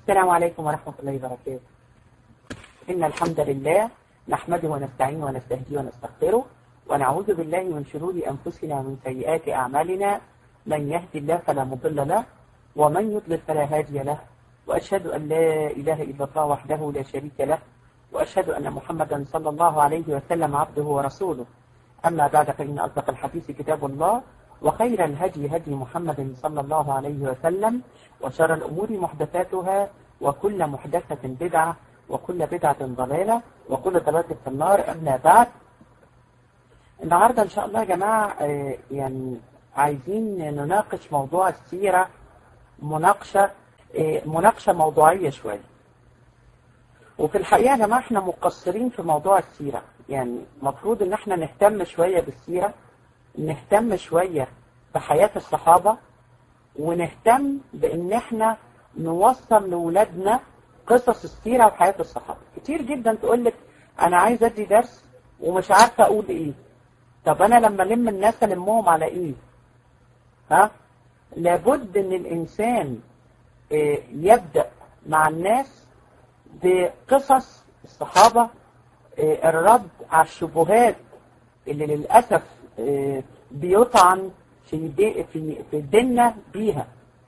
السلام عليكم ورحمة الله وبركاته إن الحمد لله نحمده ونستعين ونستهديه ونستغفره ونعوذ بالله من شرور أنفسنا ومن سيئات أعمالنا من يهدي الله فلا مضل له ومن يضلل فلا هادي له وأشهد أن لا إله إلا الله وحده لا شريك له وأشهد أن محمدا صلى الله عليه وسلم عبده ورسوله أما بعد فإن أصدق الحديث كتاب الله وخير الهدي هدي محمد صلى الله عليه وسلم وشر الأمور محدثاتها وكل محدثة بدعة وكل بدعة ضلالة وكل ضلالة في النار أما بعد النهاردة إن شاء الله يا جماعة آه، يعني عايزين نناقش موضوع السيرة مناقشة آه، مناقشة موضوعية شوية وفي الحقيقة يا جماعة احنا مقصرين في موضوع السيرة يعني مفروض ان احنا نهتم شوية بالسيرة نهتم شوية بحياة الصحابة ونهتم بان احنا نوصل لولادنا قصص السيرة وحياة الصحابة كتير جدا تقول لك انا عايز ادي درس ومش عارفة اقول ايه طب انا لما الم الناس المهم على ايه ها لابد ان الانسان آه، يبدأ مع الناس بقصص الصحابة آه، الرد على الشبهات اللي للأسف آه، بيطعن في دي في في ديننا بيها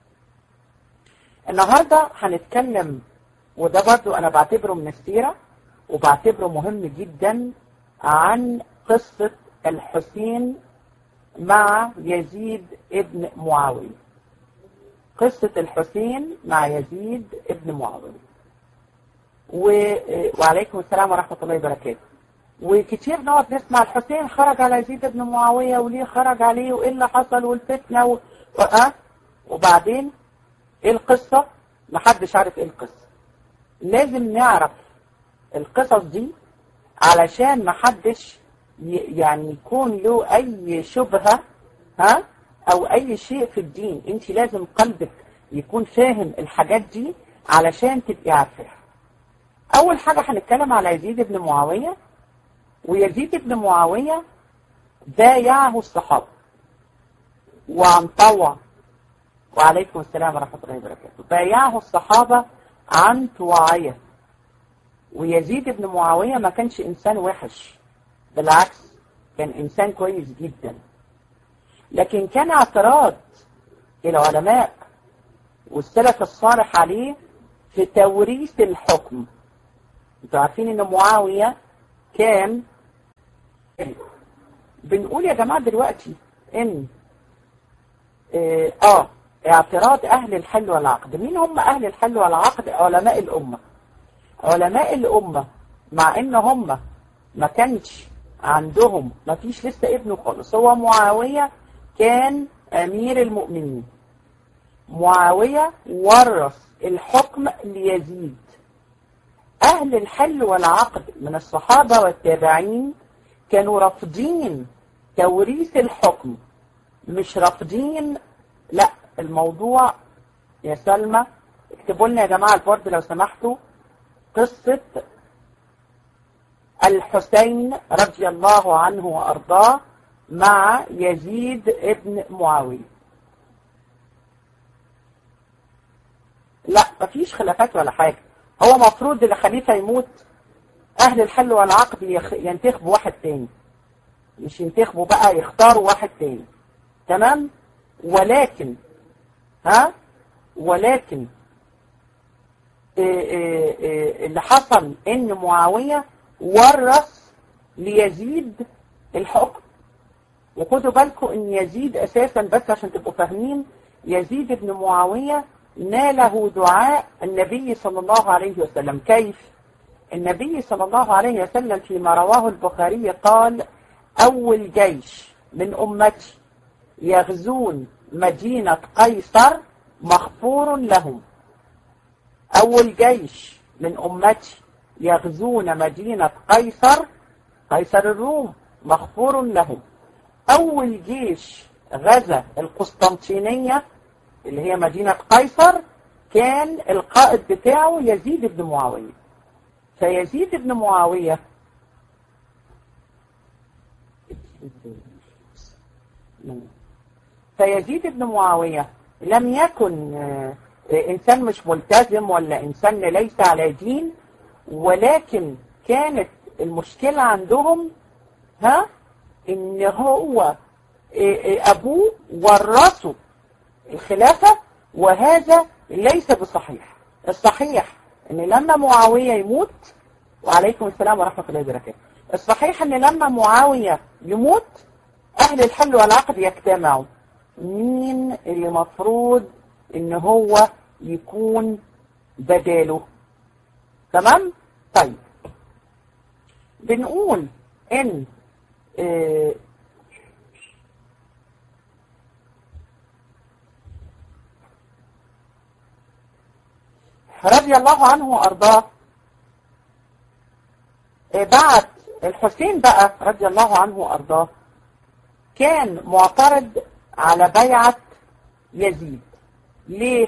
النهارده هنتكلم وده برضو انا بعتبره من السيرة وبعتبره مهم جدا عن قصة الحسين مع يزيد ابن معاوية قصة الحسين مع يزيد ابن معاوية و... وعليكم السلام ورحمة الله وبركاته وكتير نقعد نسمع الحسين خرج على يزيد بن معاوية وليه خرج عليه وايه اللي حصل والفتنة و... و... أه؟ وبعدين ايه القصة محدش عارف ايه القصة لازم نعرف القصص دي علشان محدش ي... يعني يكون له اي شبهة ها او اي شيء في الدين انت لازم قلبك يكون فاهم الحاجات دي علشان تبقي عارفاها اول حاجة هنتكلم على يزيد بن معاوية ويزيد بن معاوية بايعه الصحابة وعن طوع وعليكم السلام ورحمة الله وبركاته بايعه الصحابة عن طواعية ويزيد بن معاوية ما كانش إنسان وحش بالعكس كان إنسان كويس جدا لكن كان اعتراض العلماء والسلف الصالح عليه في توريث الحكم انتوا عارفين ان معاوية كان بنقول يا جماعة دلوقتي ان اه, آه اعتراض اهل الحل والعقد مين هم اهل الحل والعقد علماء الامة علماء الامة مع ان هم ما كانش عندهم ما فيش لسه ابنه خالص هو معاوية كان امير المؤمنين معاوية ورث الحكم ليزيد أهل الحل والعقد من الصحابة والتابعين كانوا رافضين توريث الحكم مش رافضين لا الموضوع يا سلمى اكتبوا لنا يا جماعة البورد لو سمحتوا قصة الحسين رضي الله عنه وأرضاه مع يزيد ابن معاوية لا مفيش خلافات ولا حاجة هو مفروض الخليفة يموت أهل الحل والعقد يخ... ينتخبوا واحد تاني مش ينتخبوا بقى يختاروا واحد تاني تمام ولكن ها ولكن إيه إيه إيه اللي حصل ان معاوية ورث ليزيد الحكم وخدوا بالكم ان يزيد اساسا بس عشان تبقوا فاهمين يزيد بن معاوية ناله دعاء النبي صلى الله عليه وسلم كيف النبي صلى الله عليه وسلم فيما رواه البخاري قال أول جيش من أمتي يغزون مدينة قيصر مغفور لهم أول جيش من أمتي يغزون مدينة قيصر قيصر الروم مغفور لهم أول جيش غزا القسطنطينية اللي هي مدينة قيصر كان القائد بتاعه يزيد بن معاوية فيزيد بن معاوية فيزيد بن معاوية لم يكن إنسان مش ملتزم ولا إنسان ليس على دين ولكن كانت المشكلة عندهم ها إن هو أبوه ورثه الخلافة وهذا ليس بصحيح الصحيح إن لما معاوية يموت وعليكم السلام ورحمة الله وبركاته الصحيح إن لما معاوية يموت أهل الحل والعقد يجتمعوا مين اللي مفروض إن هو يكون بداله تمام طيب بنقول ان اه رضي الله عنه وارضاه اه بعد الحسين بقى رضي الله عنه وارضاه كان معترض على بيعة يزيد ليه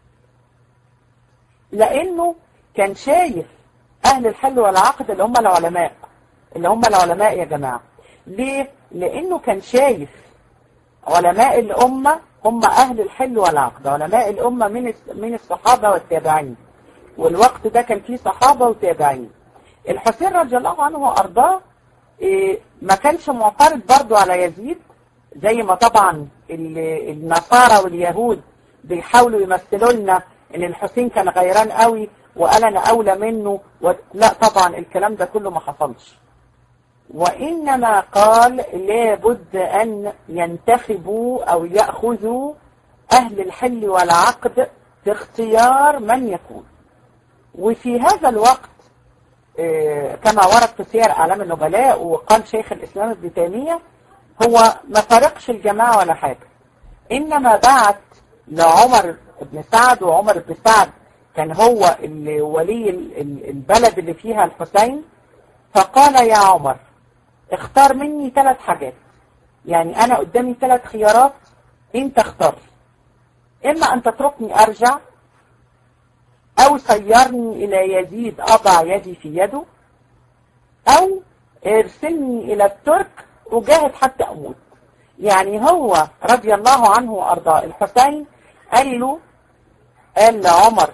لانه كان شايف اهل الحل والعقد اللي هم العلماء اللي هم العلماء يا جماعة ليه لانه كان شايف علماء الامة هم اهل الحل والعقد علماء الامة من من الصحابة والتابعين والوقت ده كان فيه صحابة وتابعين الحسين رضي الله عنه وارضاه إيه ما كانش معترض برضو على يزيد زي ما طبعا النصارى واليهود بيحاولوا يمثلوا لنا ان الحسين كان غيران قوي وقال انا اولى منه و... لا طبعا الكلام ده كله ما حصلش وانما قال لابد ان ينتخبوا او ياخذوا اهل الحل والعقد في اختيار من يكون وفي هذا الوقت كما ورد في سير اعلام النبلاء وقال شيخ الاسلام ابن تيميه هو ما فرقش الجماعه ولا حاجه انما بعت لعمر بن سعد وعمر بن سعد كان هو ولي البلد اللي فيها الحسين فقال يا عمر اختار مني ثلاث حاجات يعني انا قدامي ثلاث خيارات انت اختار اما ان تتركني ارجع او سيرني الى يزيد اضع يدي في يده او ارسلني الى الترك اجاهد حتى اموت يعني هو رضي الله عنه وارضاه الحسين قال له قال لعمر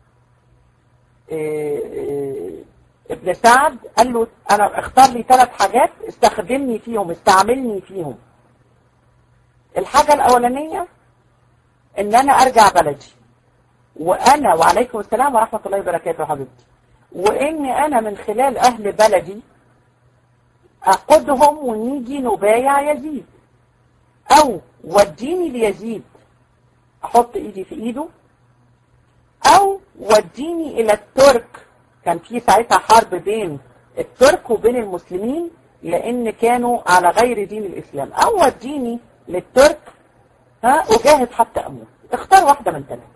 إيه إيه ابن سعد قال له انا اختار لي ثلاث حاجات استخدمني فيهم استعملني فيهم الحاجة الاولانية ان انا ارجع بلدي وانا وعليكم السلام ورحمة الله وبركاته حبيبتي واني انا من خلال اهل بلدي اقودهم ونيجي نبايع يزيد او وديني ليزيد احط ايدي في ايده او وديني الى الترك كان في ساعتها حرب بين الترك وبين المسلمين لان كانوا على غير دين الاسلام او وديني للترك ها اجاهد حتى اموت اختار واحدة من ثلاثة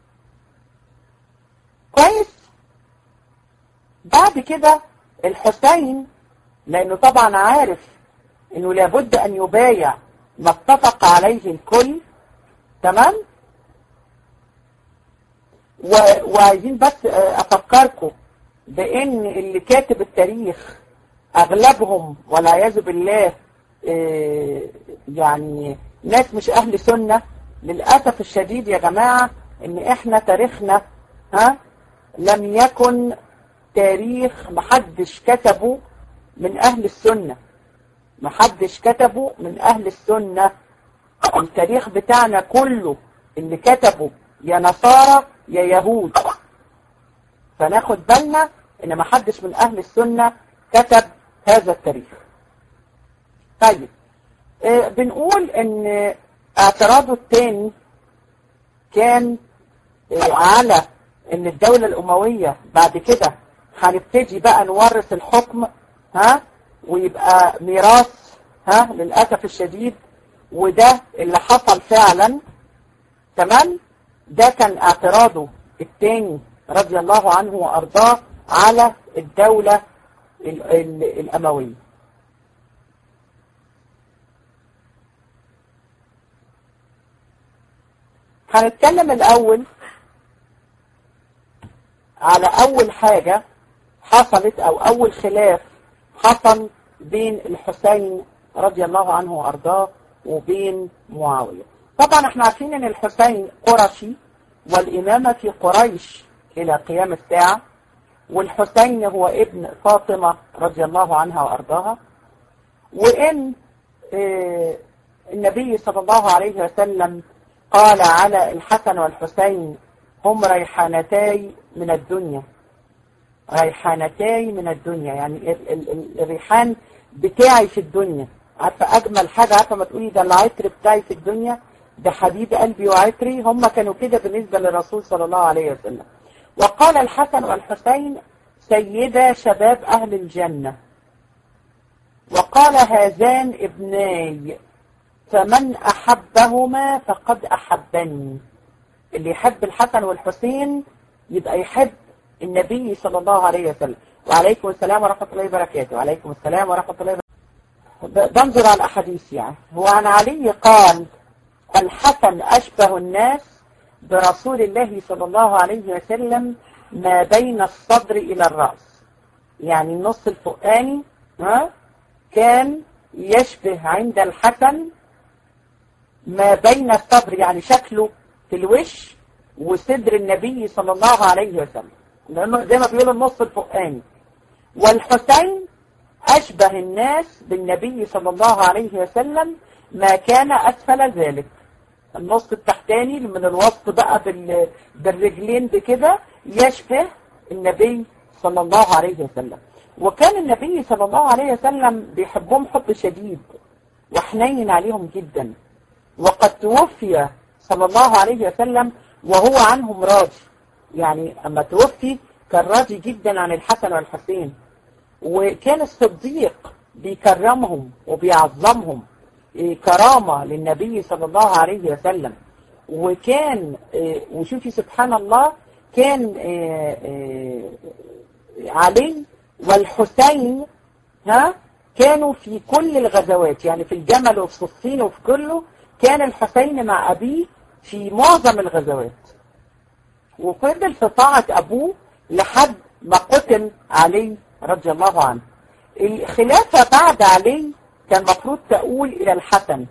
كويس بعد كده الحسين لانه طبعا عارف انه لابد ان يبايع ما اتفق عليه الكل تمام وعايزين بس افكركم بان اللي كاتب التاريخ اغلبهم والعياذ بالله يعني ناس مش اهل سنة للأسف الشديد يا جماعة ان احنا تاريخنا ها لم يكن تاريخ محدش كتبه من اهل السنة محدش كتبه من اهل السنة التاريخ بتاعنا كله اللي كتبه يا نصارى يا يهود فناخد بالنا ان محدش من اهل السنة كتب هذا التاريخ طيب آه بنقول ان اعتراضه الثاني كان آه على ان الدولة الاموية بعد كده هنبتدي بقى نورث الحكم ها ويبقى ميراث ها للأسف الشديد وده اللي حصل فعلا تمام ده كان اعتراضه الثاني رضي الله عنه وأرضاه على الدولة ال ال الأموية هنتكلم الأول على أول حاجة حصلت أو أول خلاف حصل بين الحسين رضي الله عنه وأرضاه وبين معاوية طبعا احنا عارفين ان الحسين قرشي والإمامة في قريش إلى قيام الساعة والحسين هو ابن فاطمة رضي الله عنها وأرضاها وإن آه، النبي صلى الله عليه وسلم قال على الحسن والحسين هم ريحانتاي من الدنيا ريحانتاي من الدنيا يعني ال- ال- ال- الريحان بتاعي في الدنيا عارفة أجمل حاجة عارفة ما تقولي ده العطر بتاعي في الدنيا ده حبيب قلبي وعطري هم كانوا كده بالنسبة للرسول صلى الله عليه وسلم وقال الحسن والحسين سيدا شباب أهل الجنة وقال هذان ابناي فمن أحبهما فقد أحبني اللي يحب الحسن والحسين يبقى يحب النبي صلى الله عليه وسلم وعليكم السلام ورحمة الله وبركاته وعليكم السلام ورحمة الله وبركاته بنظر على الأحاديث يعني هو عن علي قال الحسن أشبه الناس برسول الله صلى الله عليه وسلم ما بين الصدر إلى الرأس يعني النص الفوقاني ها كان يشبه عند الحسن ما بين الصدر يعني شكله في الوش وصدر النبي صلى الله عليه وسلم لأنه زي ما بيقولوا النص الفوقاني والحسين أشبه الناس بالنبي صلى الله عليه وسلم ما كان أسفل ذلك النص التحتاني من الوسط بقى بال... بالرجلين بكده يشبه النبي صلى الله عليه وسلم وكان النبي صلى الله عليه وسلم بيحبهم حب شديد وحنين عليهم جدا وقد توفي صلى الله عليه وسلم وهو عنهم راضي يعني أما توفي كان راضي جدا عن الحسن والحسين وكان الصديق بيكرمهم وبيعظمهم إيه، كرامة للنبي صلى الله عليه وسلم وكان إيه، وشوفي سبحان الله كان إيه، إيه، علي والحسين ها كانوا في كل الغزوات يعني في الجمل وفي صفين وفي كله كان الحسين مع أبيه في معظم الغزوات وفضل في طاعة أبوه لحد ما قتل علي رضي الله عنه الخلافة بعد علي كان مفروض تقول إلى الحسن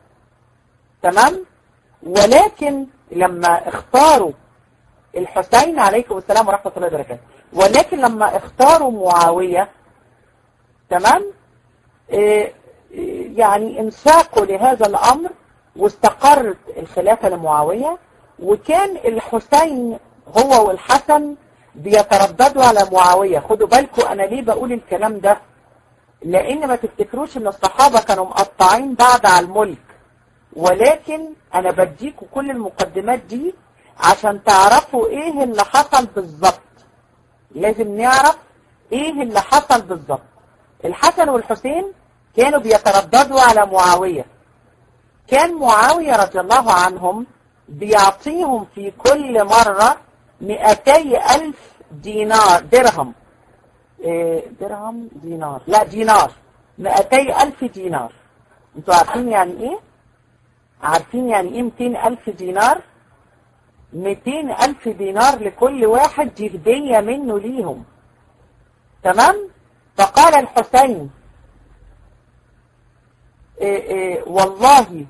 تمام ولكن لما اختاروا الحسين عليكم السلام ورحمة الله وبركاته ولكن لما اختاروا معاوية تمام إيه إيه يعني انساقوا لهذا الأمر واستقرت الخلافة لمعاوية وكان الحسين هو والحسن بيترددوا على معاوية خدوا بالكم أنا ليه بقول الكلام ده لأن ما تفتكروش إن الصحابة كانوا مقطعين بعض على الملك ولكن أنا بديكوا كل المقدمات دي عشان تعرفوا إيه اللي حصل بالظبط لازم نعرف إيه اللي حصل بالظبط الحسن والحسين كانوا بيترددوا على معاوية كان معاوية رضي الله عنهم بيعطيهم في كل مرة مئتي ألف دينار درهم إيه درهم دينار لا دينار مئتي ألف دينار انتوا عارفين يعني ايه عارفين يعني ايه 200 ألف دينار 200 ألف دينار لكل واحد دي هدية منه ليهم تمام فقال الحسين إيه إيه والله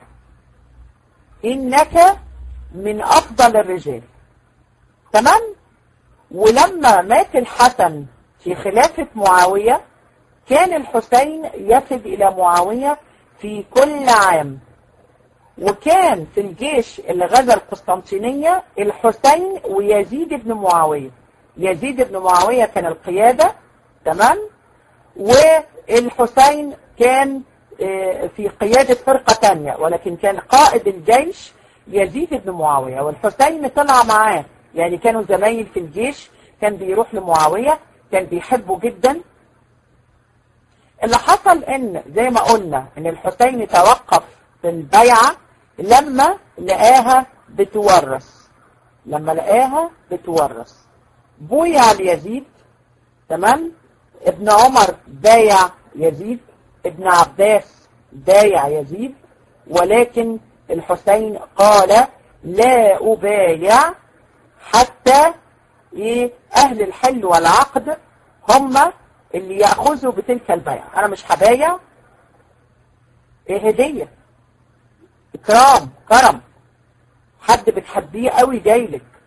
إنك من أفضل الرجال تمام ولما مات الحسن في خلافة معاوية كان الحسين يفد إلى معاوية في كل عام وكان في الجيش اللي غزا القسطنطينية الحسين ويزيد بن معاوية يزيد بن معاوية كان القيادة تمام والحسين كان في قيادة فرقة تانية ولكن كان قائد الجيش يزيد بن معاوية والحسين طلع معاه يعني كانوا زمايل في الجيش كان بيروح لمعاوية كان بيحبه جدا اللي حصل ان زي ما قلنا ان الحسين توقف في البيعة لما لقاها بتورث لما لقاها بتورث بويع ليزيد تمام ابن عمر بايع يزيد ابن عباس بايع يزيد ولكن الحسين قال لا أبايع حتى إيه أهل الحل والعقد هم اللي يأخذوا بتلك البيعة أنا مش هبايع إيه هدية إكرام كرم حد بتحبيه قوي جايلك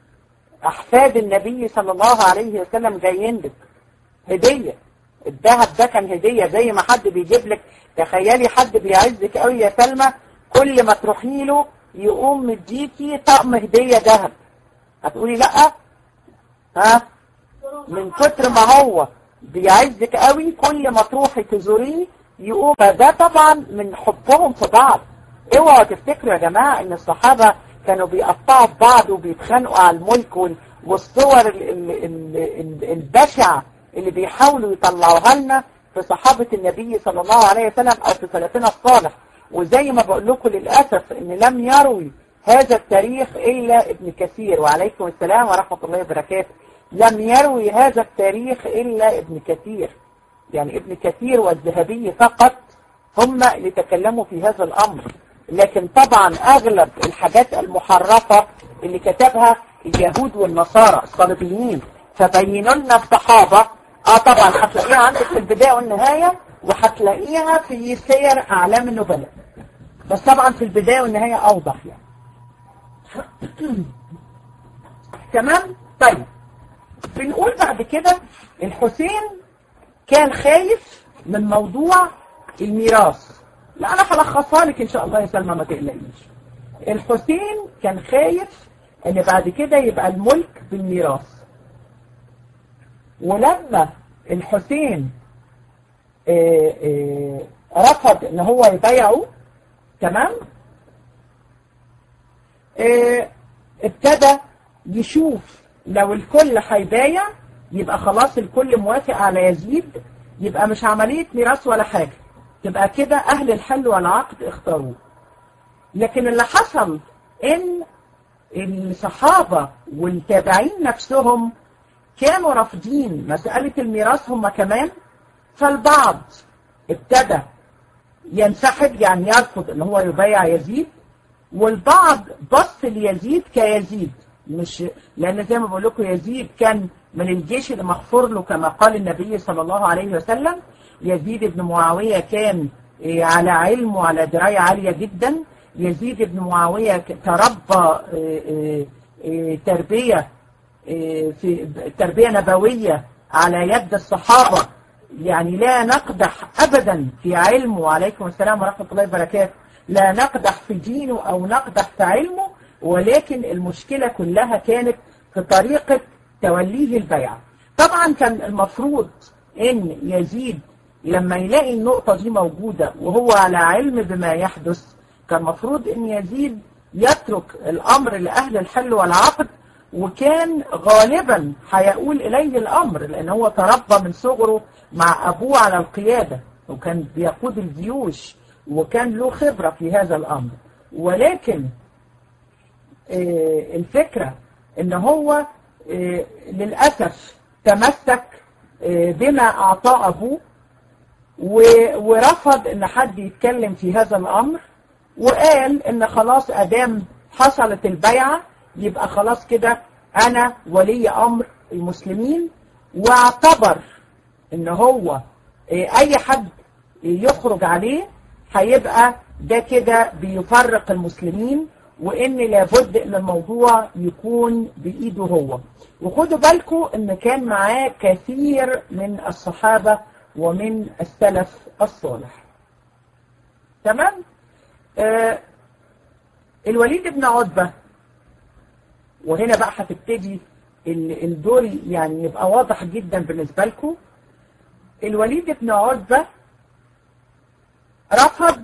احفاد النبي صلى الله عليه وسلم جايين لك هديه الذهب ده كان هديه زي ما حد بيجيب لك تخيلي حد بيعزك قوي يا سلمى كل ما تروحي له يقوم مديكي طقم هديه ذهب هتقولي لا ها من كتر ما هو بيعزك قوي كل ما تروحي تزوريه يقوم فده طبعا من حبهم في بعض اوعوا تفتكروا يا جماعة ان الصحابة كانوا بيقطعوا في بعض وبيتخانقوا على الملك وال- والصور ال- ال- ال- ال- البشعة اللي بيحاولوا يطلعوها لنا في صحابة النبي صلى الله عليه وسلم او في سلفنا الصالح وزي ما بقول لكم للأسف ان لم يروي هذا التاريخ الا ابن كثير وعليكم السلام ورحمة الله وبركاته لم يروي هذا التاريخ الا ابن كثير يعني ابن كثير والذهبي فقط هم اللي تكلموا في هذا الأمر لكن طبعا أغلب الحاجات المحرفة اللي كتبها اليهود والنصارى الصليبيين فبينوا لنا الصحابة اه طبعا هتلاقيها عندك في البداية والنهاية وهتلاقيها في سير أعلام النبلاء بس طبعا في البداية والنهاية أوضح يعني تمام طيب بنقول بعد كده الحسين كان خايف من موضوع الميراث لا انا هلخصها لك ان شاء الله يا سلمى ما تقلقيش الحسين كان خايف ان بعد كده يبقى الملك بالميراث ولما الحسين آه، آه، رفض ان هو يبايعه تمام آه، ابتدى يشوف لو الكل هيبايع يبقى خلاص الكل موافق على يزيد يبقى مش عملية ميراث ولا حاجة تبقى كده أهل الحل والعقد اختاروه لكن اللي حصل إن الصحابة والتابعين نفسهم كانوا رافضين مسألة الميراث هم كمان فالبعض ابتدى ينسحب يعني يرفض ان هو يبايع يزيد والبعض بص ليزيد كيزيد مش لان زي ما بقول لكم يزيد كان من الجيش اللي مغفور له كما قال النبي صلى الله عليه وسلم يزيد بن معاوية كان إيه، على علم وعلى دراية عالية جدا يزيد بن معاوية ك- تربى إيه، إيه، إيه، تربية إيه، في تربية نبوية على يد الصحابة يعني لا نقدح أبدا في علمه وعليكم السلام ورحمة الله وبركاته لا نقدح في دينه أو نقدح في علمه ولكن المشكلة كلها كانت في طريقة توليه البيعة طبعا كان المفروض ان يزيد لما يلاقي النقطة دي موجودة وهو على علم بما يحدث كان المفروض ان يزيد يترك الامر لأهل الحل والعقد وكان غالبا هيقول إليه الأمر لأن هو تربى من صغره مع أبوه على القيادة وكان بيقود الجيوش وكان له خبرة في هذا الأمر ولكن آه، الفكرة ان هو آه، للأسف تمسك آه، بما أعطاه أبوه و- ورفض ان حد يتكلم في هذا الأمر وقال ان خلاص أدام حصلت البيعة يبقى خلاص كده أنا ولي أمر المسلمين واعتبر ان هو آه، أي حد يخرج عليه هيبقى ده كده بيفرق المسلمين وان لابد ان الموضوع يكون بايده هو وخدوا بالكم ان كان معاه كثير من الصحابة ومن السلف الصالح تمام آه الوليد بن عتبة وهنا بقى هتبتدي ال- الدور يعني يبقى واضح جدا بالنسبة لكم الوليد بن عتبة رفض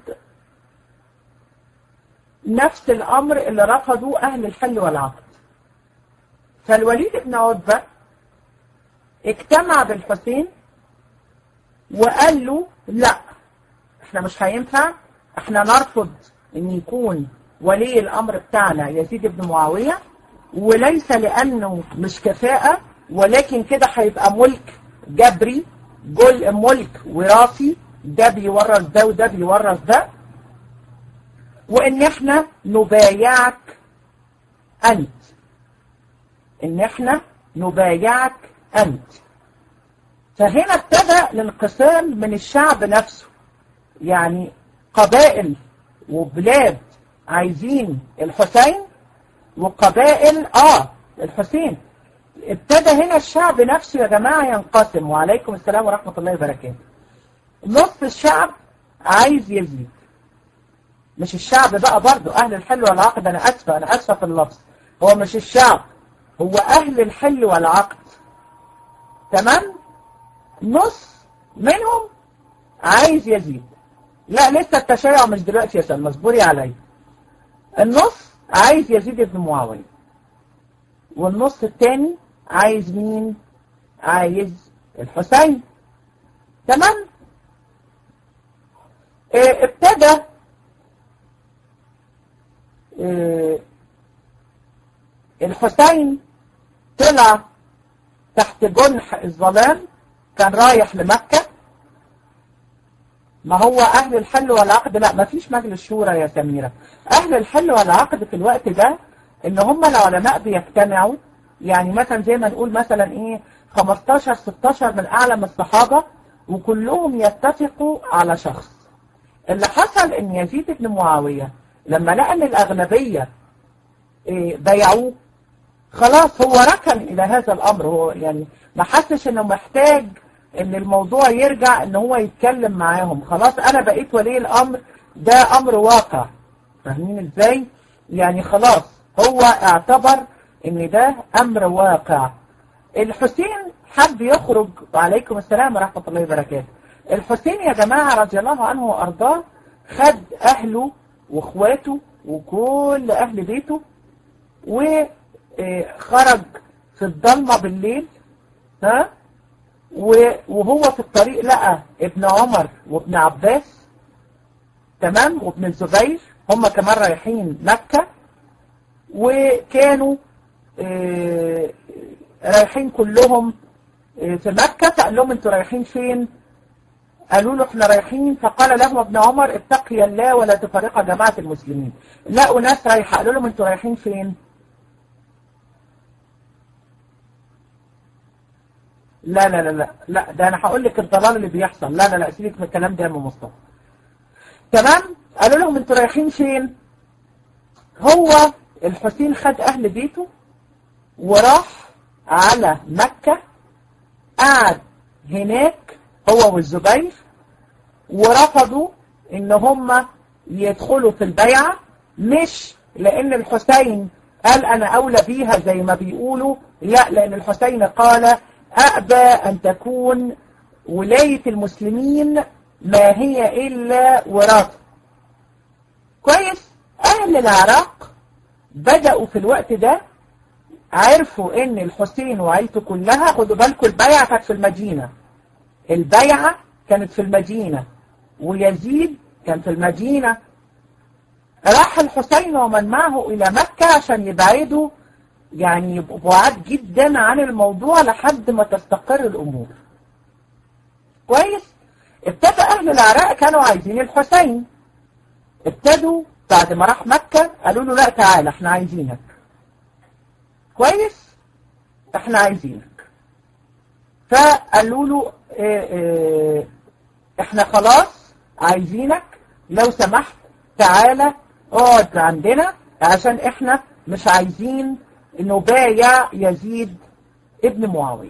نفس الأمر اللي رفضوه أهل الحل والعقد فالوليد بن عتبة اجتمع بالحسين وقال له لا احنا مش هينفع احنا نرفض ان يكون ولي الامر بتاعنا يزيد بن معاوية وليس لانه مش كفاءة ولكن كده هيبقى ملك جبري جل ملك وراثي ده بيورث ده وده بيورث ده وان احنا نبايعك انت ان احنا نبايعك انت فهنا ابتدى الانقسام من الشعب نفسه يعني قبائل وبلاد عايزين الحسين وقبائل اه الحسين ابتدى هنا الشعب نفسه يا جماعة ينقسم وعليكم السلام ورحمة الله وبركاته نص الشعب عايز يزيد مش الشعب بقى برضو أهل الحل والعقد أنا أسفة أنا أسفة في اللفظ هو مش الشعب هو أهل الحل والعقد تمام نص منهم عايز يزيد لا لسه التشيع مش دلوقتي يا سلمى اصبري عليا النص عايز يزيد ابن معاوية والنص الثاني عايز مين عايز الحسين تمام اه ابتدى اه الحسين طلع تحت جنح الظلام كان رايح لمكة ما هو أهل الحل والعقد لا ما فيش مجلس شورى يا سميرة أهل الحل والعقد في الوقت ده إن هم العلماء بيجتمعوا يعني مثلا زي ما نقول مثلا إيه 15 16 من أعلم الصحابة وكلهم يتفقوا على شخص اللي حصل إن يزيد بن معاوية لما لقى إن الأغلبية إيه بيعوه خلاص هو ركن إلى هذا الأمر هو يعني ما حسش إنه محتاج ان الموضوع يرجع ان هو يتكلم معاهم خلاص انا بقيت ولي الامر ده امر واقع فاهمين ازاي يعني خلاص هو اعتبر ان ده امر واقع الحسين حب يخرج وعليكم السلام ورحمة الله وبركاته الحسين يا جماعة رضي الله عنه وارضاه خد اهله واخواته وكل اهل بيته وخرج في الضلمة بالليل ها وهو في الطريق لقى ابن عمر وابن عباس تمام وابن الزبير هم كمان رايحين مكة وكانوا اه رايحين كلهم اه في مكة فقال لهم انتوا رايحين فين قالوا له احنا رايحين فقال لهم ابن عمر اتقي الله ولا تفرق جماعة المسلمين لقوا ناس رايحة قالوا لهم انتوا رايحين فين لا لا لا لا لا ده انا هقول لك الضلال اللي بيحصل لا لا لا سيبك من الكلام ده يا ام مصطفى تمام قالوا لهم انتوا رايحين فين هو الحسين خد اهل بيته وراح على مكة قعد هناك هو والزبير ورفضوا ان هم يدخلوا في البيعة مش لان الحسين قال انا اولى بيها زي ما بيقولوا لا لان الحسين قال أأبى أن تكون ولاية المسلمين ما هي إلا وراثة كويس أهل العراق بدأوا في الوقت ده عرفوا ان الحسين وعيلته كلها خدوا بالكم البيعة كانت في المدينة البيعة كانت في المدينة ويزيد كان في المدينة راح الحسين ومن معه إلى مكة عشان يبعدوا يعني يبقوا بعاد جدا عن الموضوع لحد ما تستقر الأمور كويس ابتدى أهل العراق كانوا عايزين الحسين ابتدوا بعد ما راح مكة قالوا له لا تعالى احنا عايزينك كويس احنا عايزينك فقالوا له اه اه احنا خلاص عايزينك لو سمحت تعالى اقعد عندنا عشان احنا مش عايزين نبايع يزيد ابن معاوية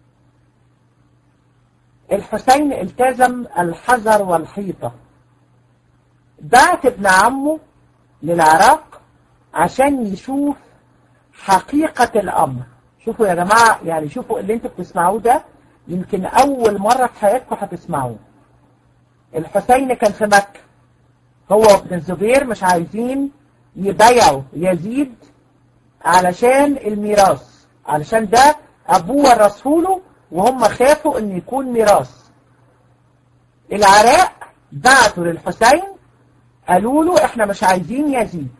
الحسين التزم الحذر والحيطة بعت ابن عمه للعراق عشان يشوف حقيقة الأمر شوفوا يا جماعة يعني شوفوا اللي انتوا بتسمعوه ده يمكن أول مرة في حياتكم هتسمعوه الحسين كان في مكة هو وابن الزبير مش عايزين يبايعوا يزيد علشان الميراث علشان ده أبوه ورسوله وهم خافوا ان يكون ميراث العراق بعتوا للحسين قالوا له احنا مش عايزين يزيد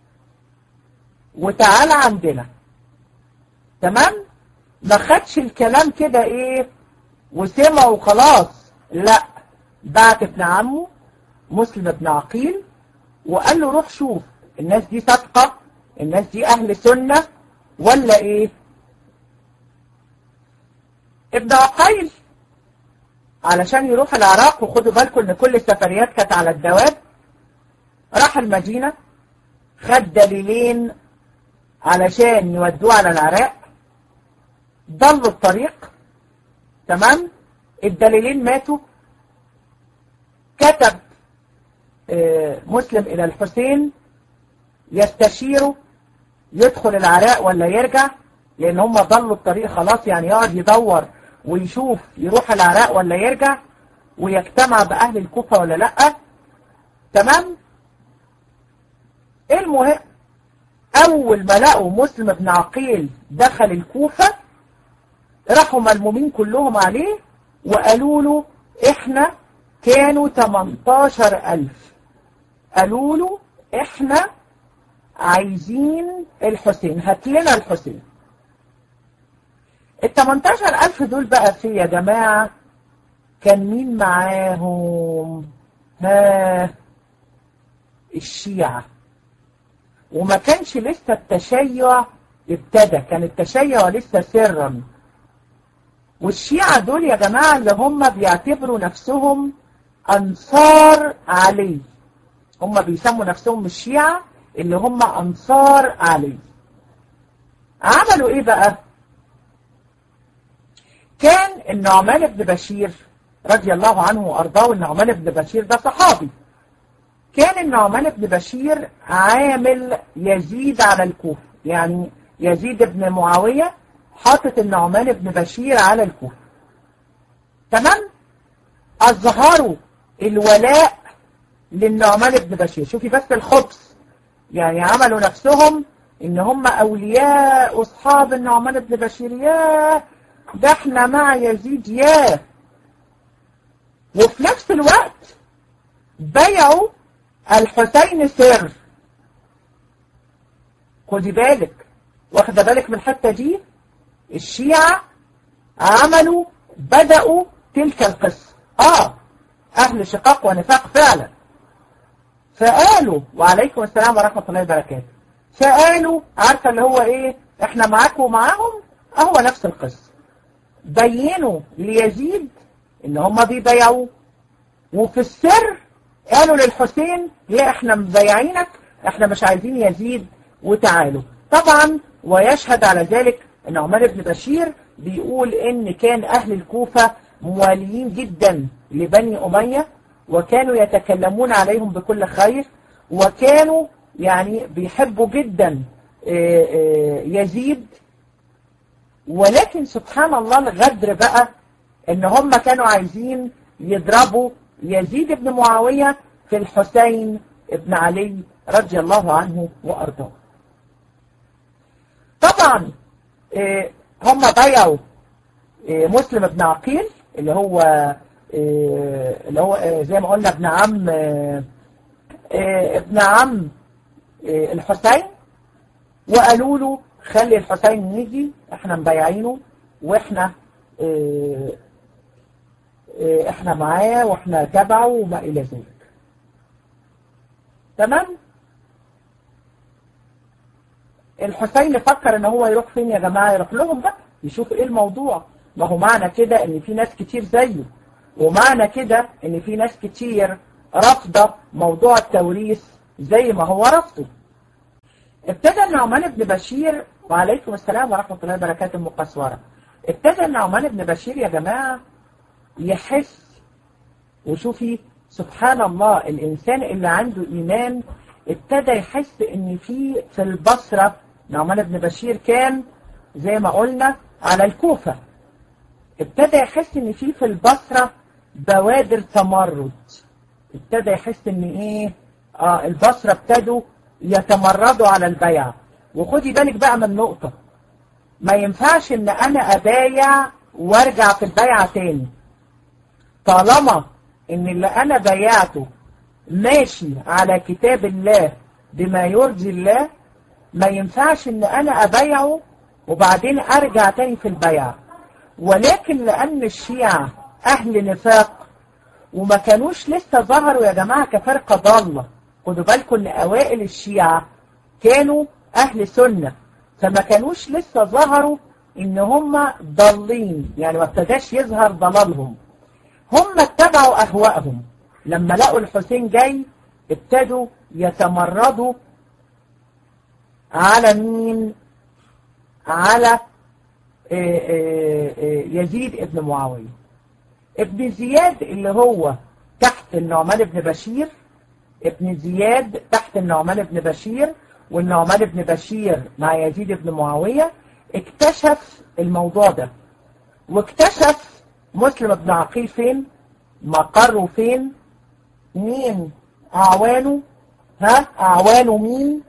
وتعالى عندنا تمام ما خدش الكلام كده ايه وسمع وخلاص لا بعت ابن عمه مسلم ابن عقيل وقال له روح شوف الناس دي صادقه الناس دي اهل سنة ولا ايه ابن عقيل علشان يروح العراق وخدوا بالكم ان كل السفريات كانت على الدواب راح المدينة خد دليلين علشان يودوه على العراق ضلوا الطريق تمام الدليلين ماتوا كتب مسلم إلى الحسين يستشيره يدخل العراق ولا يرجع لأن هم ضلوا الطريق خلاص يعني يقعد يدور ويشوف يروح العراق ولا يرجع ويجتمع بأهل الكوفة ولا لأ تمام المهم أول ما لقوا مسلم بن عقيل دخل الكوفة راحوا ملمومين كلهم عليه وقالوا له احنا كانوا 18 ألف قالوا له احنا عايزين الحسين هات لنا الحسين ال 18 ألف دول بقى في يا جماعة كان مين معاهم ها الشيعة وما كانش لسه التشيع ابتدى كان التشيع لسه سرا والشيعة دول يا جماعة اللي هم بيعتبروا نفسهم أنصار علي هم بيسموا نفسهم الشيعة اللي هم أنصار علي عملوا إيه بقى كان النعمان بن بشير رضي الله عنه وأرضاه النعمان بن بشير ده صحابي كان النعمان بن بشير عامل يزيد على الكوفة يعني يزيد بن معاوية حاطط النعمان بن بشير على الكوفة تمام أظهروا الولاء للنعمان بن بشير شوفي بس الخبث يعني عملوا نفسهم ان هم اولياء اصحاب النعمان بن بشير ياه ده احنا مع يزيد ياه وفي نفس الوقت بيعوا الحسين سر خدي بالك واخده بالك من الحته دي الشيعة عملوا بدأوا تلك القصة اه اهل شقاق ونفاق فعلا فقالوا وعليكم السلام ورحمة الله وبركاته فقالوا عارفة اللي هو ايه احنا معاكم ومعاهم اهو نفس القصة بينوا ليزيد ان هم بيبيعوه وفي السر قالوا للحسين لا احنا مبيعينك احنا مش عايزين يزيد وتعالوا طبعا ويشهد على ذلك ان عمر بن بشير بيقول ان كان اهل الكوفة مواليين جدا لبني امية وكانوا يتكلمون عليهم بكل خير وكانوا يعني بيحبوا جدا يزيد ولكن سبحان الله الغدر بقى ان هم كانوا عايزين يضربوا يزيد بن معاوية في الحسين بن علي رضي الله عنه وارضاه طبعا هم ضيعوا مسلم بن عقيل اللي هو اللي هو زي ما قلنا ابن عم ابن عم الحسين وقالوا له خلي الحسين يجي احنا مبيعينه واحنا احنا معاه واحنا تبعه وما الى ذلك تمام الحسين فكر ان هو يروح فين يا جماعة يروح لهم بقى يشوف ايه الموضوع ما هو معنى كده ان في ناس كتير زيه ومعنى كده ان في ناس كتير رافضة موضوع التوريث زي ما هو رفضه ابتدى النعمان بن بشير وعليكم السلام ورحمة الله وبركاته المقصورة ابتدى النعمان بن بشير يا جماعة يحس وشوفي سبحان الله الإنسان اللي عنده إيمان ابتدى يحس ان في في البصرة نعمان بن بشير كان زي ما قلنا على الكوفة ابتدى يحس ان في في البصرة بوادر تمرد ابتدى يحس ان ايه اه البصرة ابتدوا يتمردوا على البيع وخدي بالك بقى من نقطة ما ينفعش ان انا ابايع وارجع في البيعة تاني طالما ان اللي انا بايعته ماشي على كتاب الله بما يرضي الله ما ينفعش ان انا ابيعه وبعدين ارجع تاني في البيع ولكن لان الشيعة اهل نفاق وما كانوش لسه ظهروا يا جماعة كفرقة ضالة خدوا بالكم ان اوائل الشيعة كانوا اهل سنة فما كانوش لسه ظهروا ان هم ضالين يعني ما ابتداش يظهر ضلالهم هم اتبعوا اهوائهم لما لقوا الحسين جاي ابتدوا يتمردوا على مين على يزيد ابن معاوية ابن زياد اللي هو تحت النعمان بن بشير ابن زياد تحت النعمان بن بشير والنعمان بن بشير مع يزيد بن معاوية اكتشف الموضوع ده واكتشف مسلم بن عقيل فين مقره فين مين اعوانه ها اعوانه مين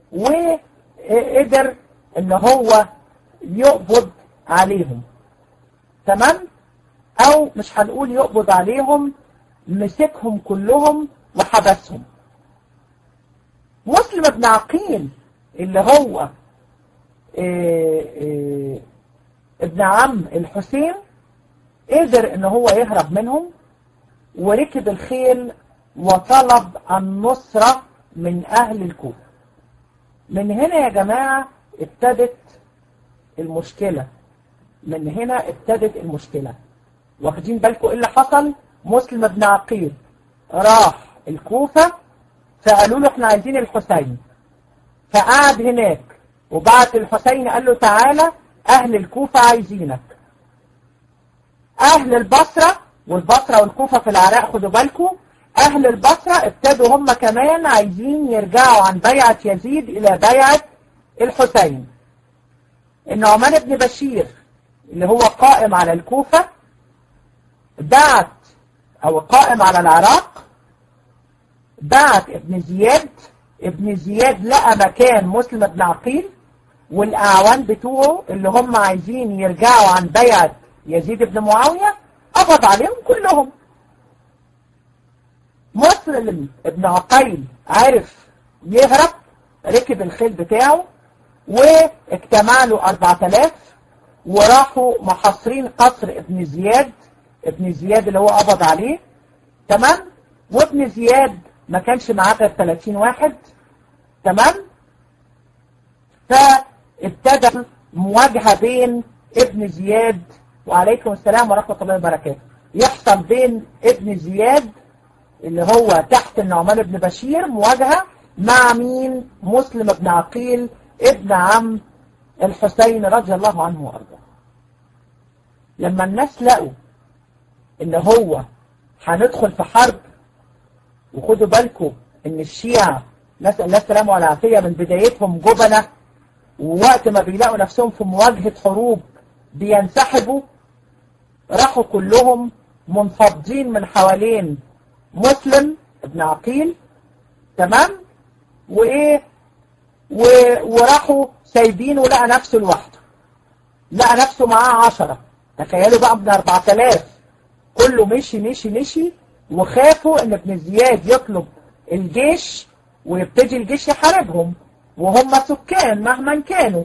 وقدر ان هو يقبض عليهم تمام او مش هنقول يقبض عليهم مسكهم كلهم وحبسهم مسلم بن عقيل اللي هو إيه إيه ابن عم الحسين قدر ان هو يهرب منهم وركب الخيل وطلب النصرة من اهل الكوفة من هنا يا جماعة ابتدت المشكلة من هنا ابتدت المشكلة واخدين بالكم ايه اللي حصل مسلم بن عقيل راح الكوفة فقالوا له احنا عايزين الحسين فقعد هناك وبعت الحسين قال له تعالى اهل الكوفة عايزينك اهل البصرة والبصرة والكوفة في العراق خدوا بالكم اهل البصرة ابتدوا هم كمان عايزين يرجعوا عن بيعة يزيد الى بيعة الحسين النعمان بن بشير اللي هو قائم على الكوفة بعت او قائم على العراق بعت ابن زياد ابن زياد لقى مكان مسلم بن عقيل والاعوان بتوعه اللي هم عايزين يرجعوا عن بيعة يزيد بن معاوية قبض عليهم كلهم مسلم ابن عقيل عارف يهرب ركب الخيل بتاعه واجتمع له 4000 وراحوا محاصرين قصر ابن زياد ابن زياد اللي هو قبض عليه تمام وابن زياد ما كانش معاه غير 30 واحد تمام فابتدى مواجهة بين ابن زياد وعليكم السلام ورحمة الله وبركاته يحصل بين ابن زياد اللي هو تحت النعمان بن بشير مواجهة مع مين مسلم بن عقيل ابن عم الحسين رضي الله عنه وارضاه لما الناس لقوا ان هو هندخل في حرب وخدوا بالكم ان الشيعة نسأل الله السلامة والعافية من بدايتهم جبنة ووقت ما بيلاقوا نفسهم في مواجهة حروب بينسحبوا راحوا كلهم منفضين من حوالين مسلم ابن عقيل تمام وايه و... وراحوا سايبينه لقى نفسه لوحده لقى نفسه معاه عشرة تخيلوا بقى ابن 4000 كله مشي مشي مشي وخافوا ان ابن زياد يطلب الجيش ويبتدي الجيش يحاربهم وهم سكان مهما كانوا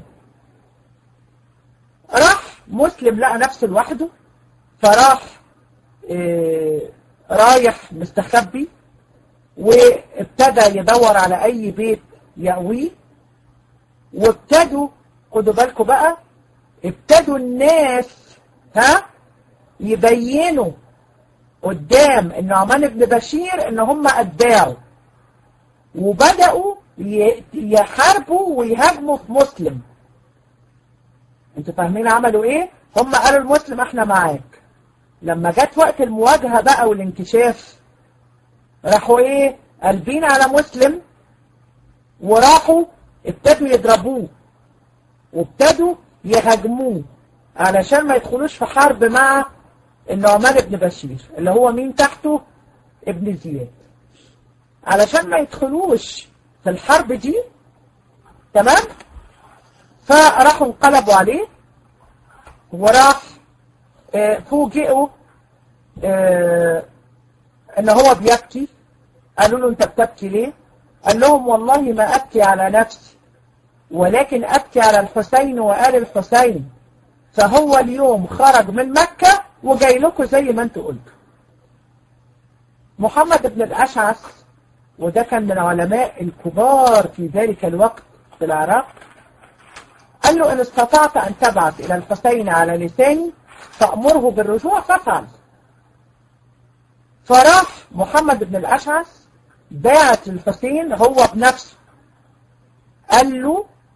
راح مسلم لقى نفسه لوحده فراح إيه رايح مستخبي وابتدى يدور على اي بيت يأويه وابتدوا خدوا بالكم بقى ابتدوا الناس ها يبينوا قدام النعمان بن بشير ان هم اتباعه وبدأوا يحاربوا ويهاجموا في مسلم انتوا فاهمين عملوا ايه هم قالوا المسلم احنا معاك لما جت وقت المواجهة بقى والانكشاف راحوا ايه قلبين على مسلم وراحوا ابتدوا يضربوه وابتدوا يهاجموه علشان ما يدخلوش في حرب مع النعمان بن بشير اللي هو مين تحته ابن زياد علشان ما يدخلوش في الحرب دي تمام فراحوا انقلبوا عليه وراح اه فوجئوا اه ان هو بيبكي قالوا له انت بتبكي ليه قال لهم والله ما ابكي على نفسي ولكن ابكي على الحسين وآل الحسين فهو اليوم خرج من مكة وجاي لكم زي ما انتوا قلتوا محمد بن الأشعث وده كان من العلماء الكبار في ذلك الوقت في العراق قال له إن استطعت أن تبعث إلى الحسين على لساني فأمره بالرجوع فافعل فراح محمد بن الأشعث باعت الحسين هو بنفسه قال له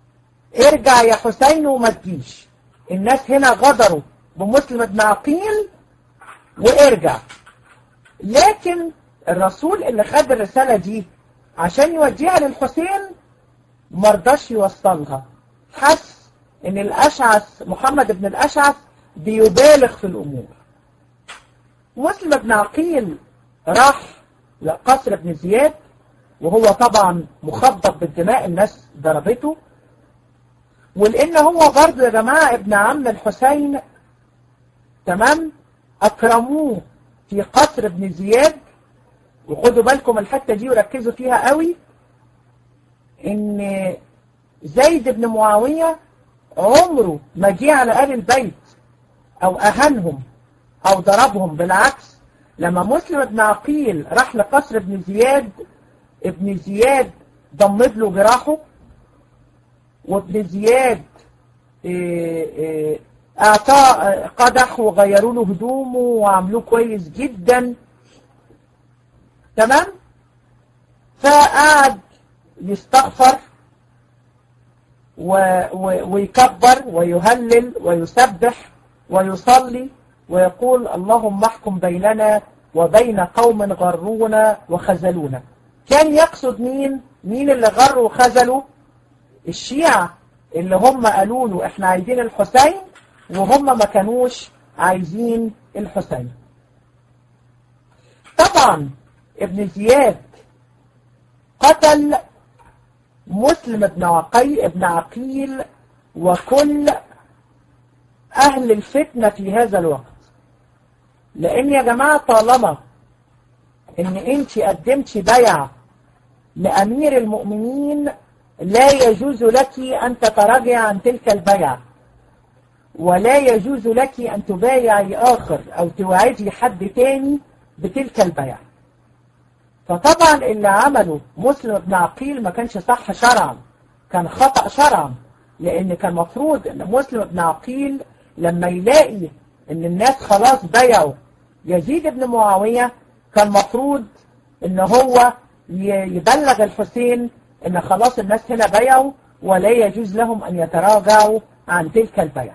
ارجع يا حسين وما تجيش الناس هنا غدروا بمسلم بن عقيل وارجع لكن الرسول اللي خد الرسالة دي عشان يوديها للحسين مرضاش يوصلها حس ان الاشعث محمد بن الاشعث بيبالغ في الامور مسلم بن عقيل راح لقصر بن زياد وهو طبعا مخبط بالدماء الناس ضربته ولان هو برضه يا جماعة ابن عم الحسين تمام اكرموه في قصر ابن زياد وخدوا بالكم الحتة دي وركزوا فيها قوي ان زيد بن معاوية عمره ما جه على آل البيت او اهانهم او ضربهم بالعكس لما مسلم بن عقيل راح لقصر ابن زياد ابن زياد ضمد له جراحه وابن زياد اعطاه قدح وغيروا له هدومه وعملوه كويس جدا تمام فقعد يستغفر و... و... ويكبر ويهلل ويسبح ويصلي ويقول اللهم احكم بيننا وبين قوم غرونا وخذلونا كان يقصد مين مين اللي غروا وخذلوا الشيعة اللي هم قالوا له احنا عايزين الحسين وهم ما كانوش عايزين الحسين طبعا ابن زياد قتل مسلم بن عقيل ابن عقيل وكل أهل الفتنة في هذا الوقت لأن يا جماعة طالما إن أنت قدمتي بيع لأمير المؤمنين لا يجوز لك أن تتراجع عن تلك البيع ولا يجوز لك أن تبايعي آخر أو توعدي حد تاني بتلك البيع فطبعا اللي عمله مسلم بن عقيل ما كانش صح شرعا كان خطأ شرعا لأن كان مفروض أن مسلم بن عقيل لما يلاقي أن الناس خلاص بيعوا يزيد بن معاوية كان مفروض أن هو يبلغ الحسين أن خلاص الناس هنا بيعوا ولا يجوز لهم أن يتراجعوا عن تلك البيع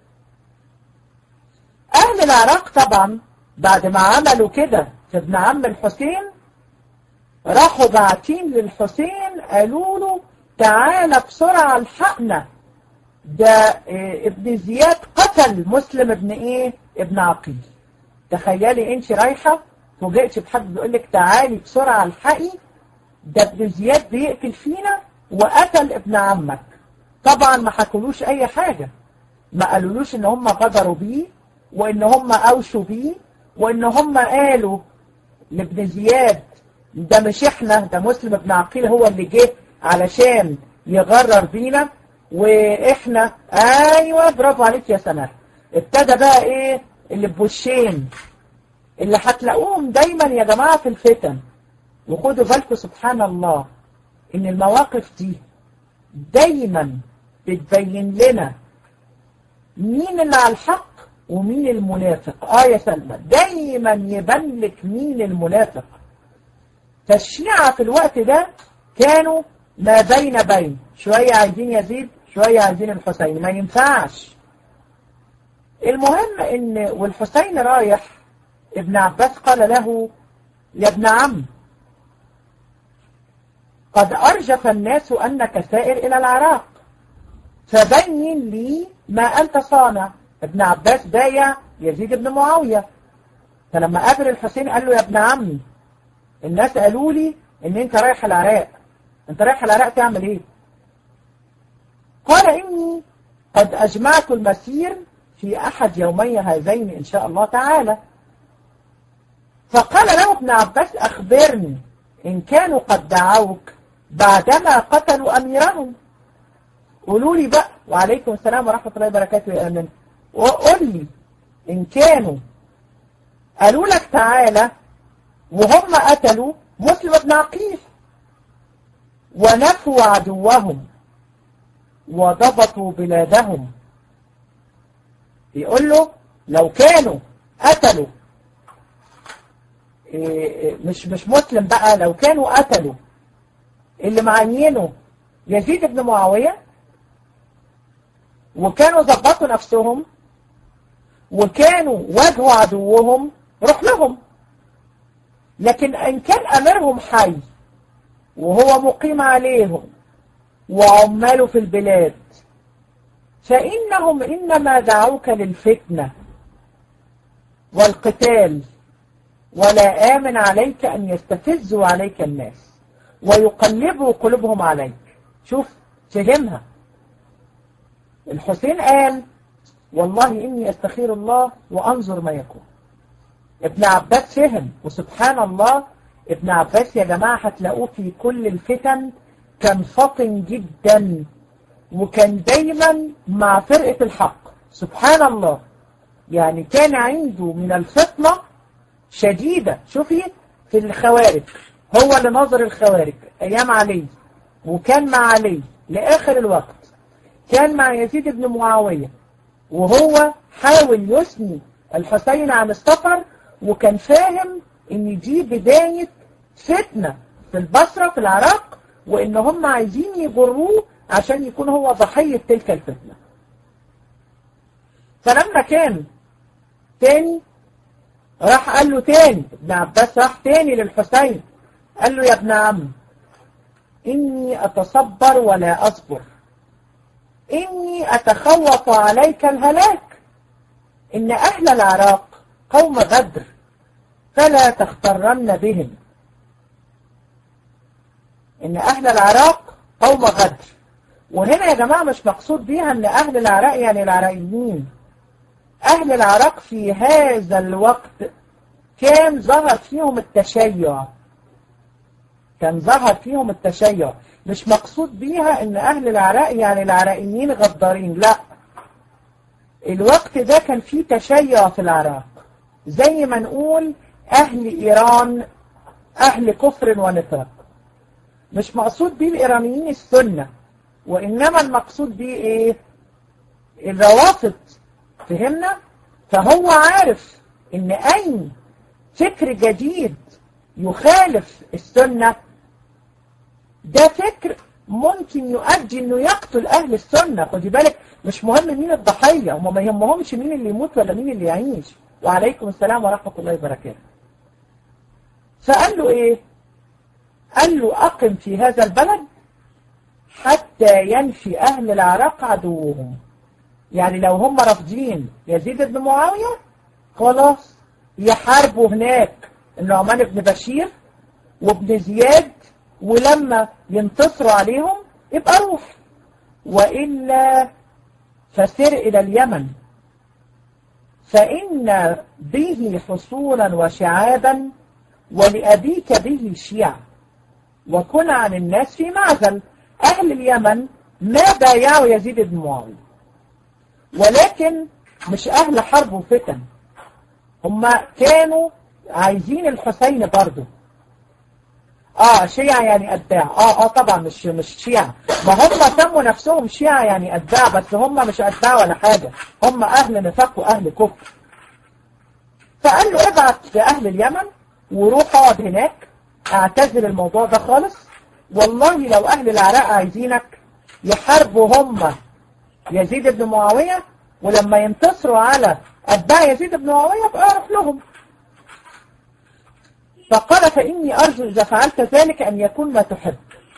أهل العراق طبعا بعد ما عملوا كده في ابن عم الحسين راحوا باعتين للحسين قالوا له تعالى بسرعة الحقنا ده إيه ابن زياد قتل مسلم ابن ايه ابن عقيل تخيلي انت رايحة فوجئتش بحد بيقول لك تعالي بسرعة الحقي ده ابن زياد بيقتل فينا وقتل ابن عمك طبعا ما حكولوش اي حاجة ما قالولوش ان هم غدروا بيه وان هم اوشوا بيه وان هم قالوا لابن زياد ده مش احنا ده مسلم ابن عقيل هو اللي جه علشان يغرر بينا واحنا ايوه برافو عليك يا سناء ابتدى بقى ايه اللي بوشين اللي هتلاقوهم دايما يا جماعة في الفتن وخدوا بالكم سبحان الله ان المواقف دي دايما بتبين لنا مين اللي على الحق ومين المنافق اه يا سلمى دايما يبان لك مين المنافق فالشيعة في الوقت ده كانوا ما بين بين شوية عايزين يزيد شوية عايزين الحسين ما ينفعش المهم ان والحسين رايح ابن عباس قال له يا ابن عم قد أرجف الناس أنك سائر إلى العراق فبين لي ما أنت صانع ابن عباس بايع يزيد بن معاوية فلما قابل الحسين قال له يا ابن عمي الناس قالوا لي ان انت رايح العراق انت رايح العراق تعمل ايه قال اني قد اجمعت المسير في احد يومي هذين ان شاء الله تعالى فقال له ابن عباس اخبرني ان كانوا قد دعوك بعدما قتلوا اميرهم قولوا لي بقى وعليكم السلام ورحمة الله وبركاته يا امين وقول لي ان كانوا قالوا لك تعالى وهم قتلوا مسلم بن عقيل ونفوا عدوهم وضبطوا بلادهم يقول له لو كانوا قتلوا مش مش مسلم بقى لو كانوا قتلوا اللي معينه يزيد بن معاوية وكانوا ظبطوا نفسهم وكانوا واجهوا عدوهم روح لهم لكن إن كان أمرهم حي وهو مقيم عليهم وعماله في البلاد فإنهم إنما دعوك للفتنة والقتال ولا آمن عليك أن يستفزوا عليك الناس ويقلبوا قلوبهم عليك شوف فهمها الحسين قال والله إني أستخير الله وأنظر ما يكون ابن عباس فهم وسبحان الله ابن عباس يا جماعة هتلاقوه في كل الفتن كان فطن جدا وكان دايما مع فرقة الحق سبحان الله يعني كان عنده من الفطنة شديدة شوفي في الخوارج هو اللي نظر الخوارج أيام علي وكان مع علي لآخر الوقت كان مع يزيد بن معاوية وهو حاول يثني الحسين عن السفر وكان فاهم ان دي بداية فتنة في البصرة في العراق وان هم عايزين يجروه عشان يكون هو ضحية تلك الفتنة فلما كان تاني راح قال له تاني ابن عباس راح تاني للحسين قال له يا ابن عم إني أتصبر ولا أصبر إني أتخوف عليك الهلاك إن أهل العراق قوم غدر فلا تخترن بهم إن أهل العراق قوم غدر وهنا يا جماعة مش مقصود بيها إن أهل العراق يعني العراقيين أهل العراق في هذا الوقت كان ظهر فيهم التشيع كان ظهر فيهم التشيع مش مقصود بيها ان اهل العراق يعني العراقيين غدارين لا الوقت ده كان فيه تشيع في العراق زي ما نقول اهل ايران اهل كفر ونفاق مش مقصود بيه الايرانيين السنة وانما المقصود بيه ايه الروافض فهمنا فهو عارف ان اي فكر جديد يخالف السنة ده فكر ممكن يؤدي انه يقتل اهل السنة خدي بالك مش مهم مين الضحية هم ما يهمهمش مين اللي يموت ولا مين اللي يعيش وعليكم السلام ورحمة الله وبركاته فقال له ايه قال له اقم في هذا البلد حتى ينفي اهل العراق عدوهم يعني لو هم رافضين يزيد بن معاوية خلاص يحاربوا هناك النعمان بن بشير وابن زياد ولما ينتصروا عليهم يبقى روح وإلا فسر إلى اليمن فإن به حصولا وشعابا ولأبيك به شيع وكن عن الناس في معزل أهل اليمن ما بايعوا يزيد بن معاوية ولكن مش أهل حرب وفتن هم كانوا عايزين الحسين برضه اه شيعة يعني اتباع اه اه طبعا مش مش شيعة ما هم سموا نفسهم شيعة يعني اتباع بس هم مش اتباع ولا حاجة هم اهل نفاق واهل كفر فقال له ابعت لأهل اليمن وروح اقعد هناك اعتزل الموضوع ده خالص والله لو اهل العراق عايزينك يحاربوا هم يزيد بن معاوية ولما ينتصروا على اتباع يزيد بن معاوية بقى اروح لهم فقال فإني أرجو إذا فعلت ذلك أن يكون ما تحب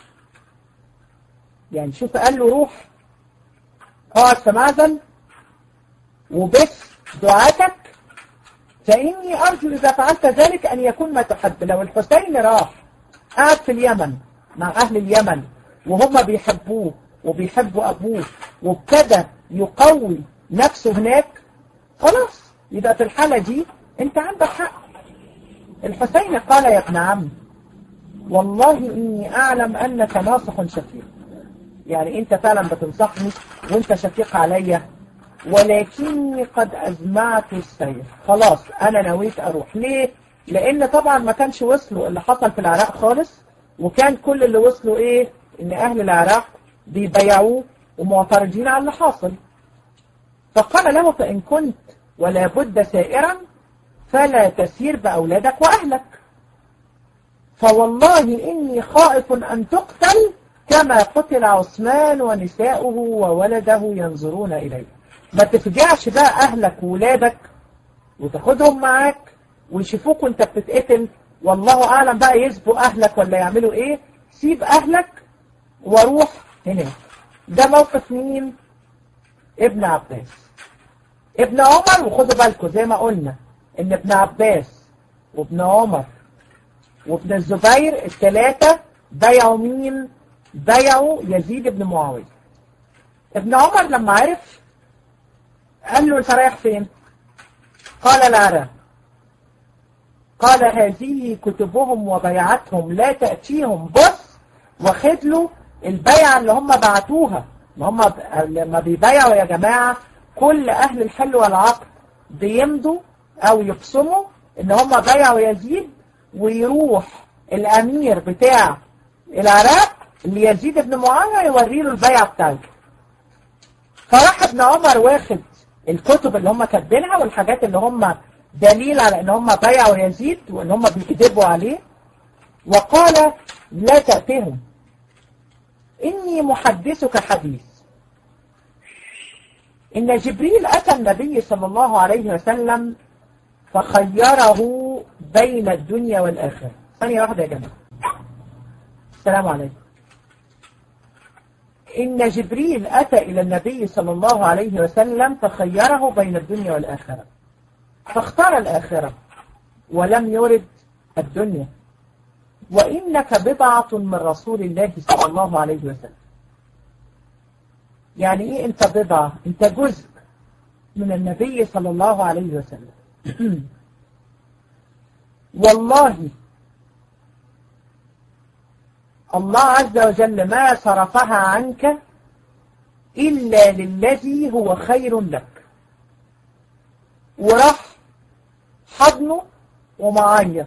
يعني شوف قال له روح اقعد في معزل وبث دعاتك فإني أرجو إذا فعلت ذلك أن يكون ما تحب لو الحسين راح قاعد في اليمن مع أهل اليمن وهم بيحبوه وبيحبوا أبوه وابتدى يقوي نفسه هناك خلاص يبقى في الحالة دي انت عندك حق الحسين قال يا ابن عم والله إني أعلم أنك ناصح شفيق يعني أنت فعلا بتنصحني وأنت شفيق عليا ولكني قد أزمعت السير خلاص أنا نويت أروح ليه؟ لأن طبعا ما كانش وصلوا اللي حصل في العراق خالص وكان كل اللي وصلوا إيه؟ إن أهل العراق بيبيعوه ومعترضين على اللي حاصل فقال له فإن كنت ولا بد سائرا فلا تسير بأولادك وأهلك فوالله إني خائف أن تقتل كما قتل عثمان ونساؤه وولده ينظرون إليه ما تفجعش بقى أهلك وولادك وتاخدهم معاك ويشوفوك وانت بتتقتل والله أعلم بقى يسبوا أهلك ولا يعملوا إيه سيب أهلك واروح هناك ده موقف مين ابن عباس ابن عمر وخدوا بالكم زي ما قلنا ان ابن عباس وابن عمر وابن الزبير الثلاثة بيعوا مين بيعوا يزيد بن معاوية ابن عمر لما عرف قال له انت رايح فين قال العراق قال هذه كتبهم وبيعتهم لا تأتيهم بص واخد له البيعة اللي هم بعتوها ما هم لما بيبيعوا يا جماعة كل أهل الحل والعقد بيمضوا أو يقسموا إن هم بيعوا يزيد ويروح الأمير بتاع العراق اللي يزيد بن معاوية يوري له البيعة بتاعته فراح ابن عمر واخد الكتب اللي هم كاتبينها والحاجات اللي هم دليل على ان هم بيعوا يزيد وان هم بيكذبوا عليه وقال لا تأتهم إني محدثك حديث إن جبريل أتى النبي صلى الله عليه وسلم فخيره بين الدنيا والآخرة ثانية واحدة يا جماعة السلام عليكم إن جبريل أتى إلى النبي صلى الله عليه وسلم فخيره بين الدنيا والآخرة فاختار الآخرة ولم يرد الدنيا وإنك بضعة من رسول الله صلى الله عليه وسلم يعني إيه أنت بضعة أنت جزء من النبي صلى الله عليه وسلم والله الله عز وجل ما صرفها عنك إلا للذي هو خير لك وراح حضنه ومعيط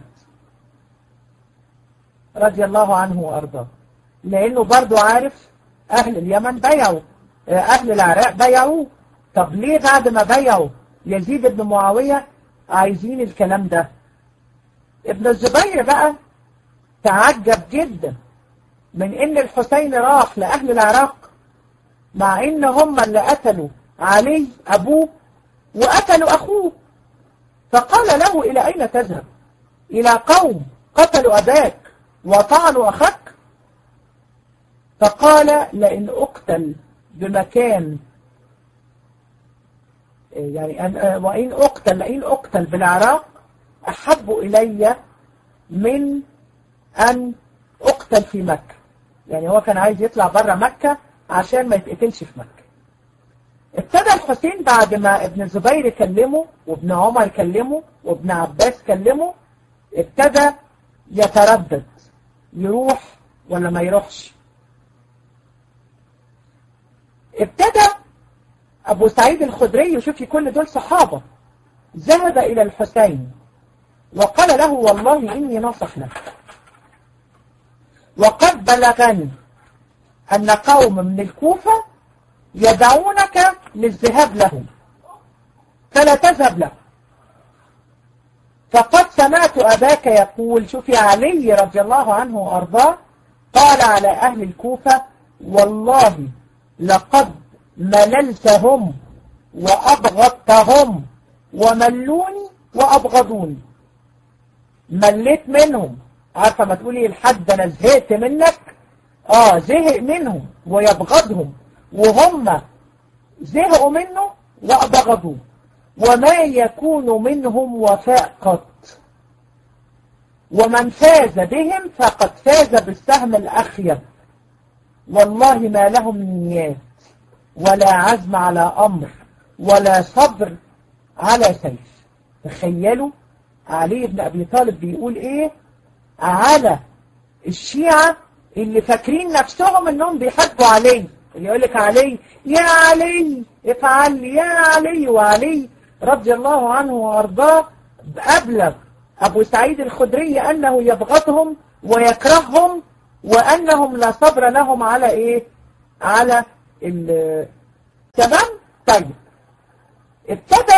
رضي الله عنه وأرضاه لأنه برضو عارف أهل اليمن بيعوا أهل العراق بيعوه طب ليه بعد ما بيعوا يزيد بن معاوية عايزين الكلام ده ابن الزبير بقى تعجب جدا من ان الحسين راح لأهل العراق مع ان هم اللي قتلوا علي أبوه وقتلوا أخوه فقال له إلى أين تذهب إلى قوم قتلوا أباك وطعنوا أخك فقال لئن أقتل بمكان يعني أن وإن أقتل لئن أقتل بالعراق أحب إلي من أن أقتل في مكة يعني هو كان عايز يطلع بره مكة عشان ما يتقتلش في مكة ابتدى الحسين بعد ما ابن الزبير كلمه وابن عمر كلمه وابن عباس كلمه ابتدى يتردد يروح ولا ما يروحش ابتدى أبو سعيد الخدري وشوفي كل دول صحابة ذهب إلى الحسين وقال له والله إني ناصح لك وقد بلغني أن قوم من الكوفة يدعونك للذهاب لهم فلا تذهب لهم فقد سمعت أباك يقول شوفي علي رضي الله عنه وأرضاه قال على أهل الكوفة والله لقد مللتهم وأبغضتهم وملوني وأبغضوني مليت منهم عارفة ما تقولي الحد أنا زهقت منك آه زهق منهم ويبغضهم وهم زهقوا منه وأبغضوه وما يكون منهم وفاء قط ومن فاز بهم فقد فاز بالسهم الأخيب والله ما لهم نيات ولا عزم على أمر ولا صبر على سيف تخيلوا علي بن أبي طالب بيقول إيه على الشيعة اللي فاكرين نفسهم انهم بيحبوا علي اللي يقول لك علي يا علي افعل لي يا علي وعلي رضي الله عنه وارضاه أبلغ أبو سعيد الخدري أنه يبغضهم ويكرههم وأنهم لا صبر لهم على إيه على ال تمام طيب ابتدى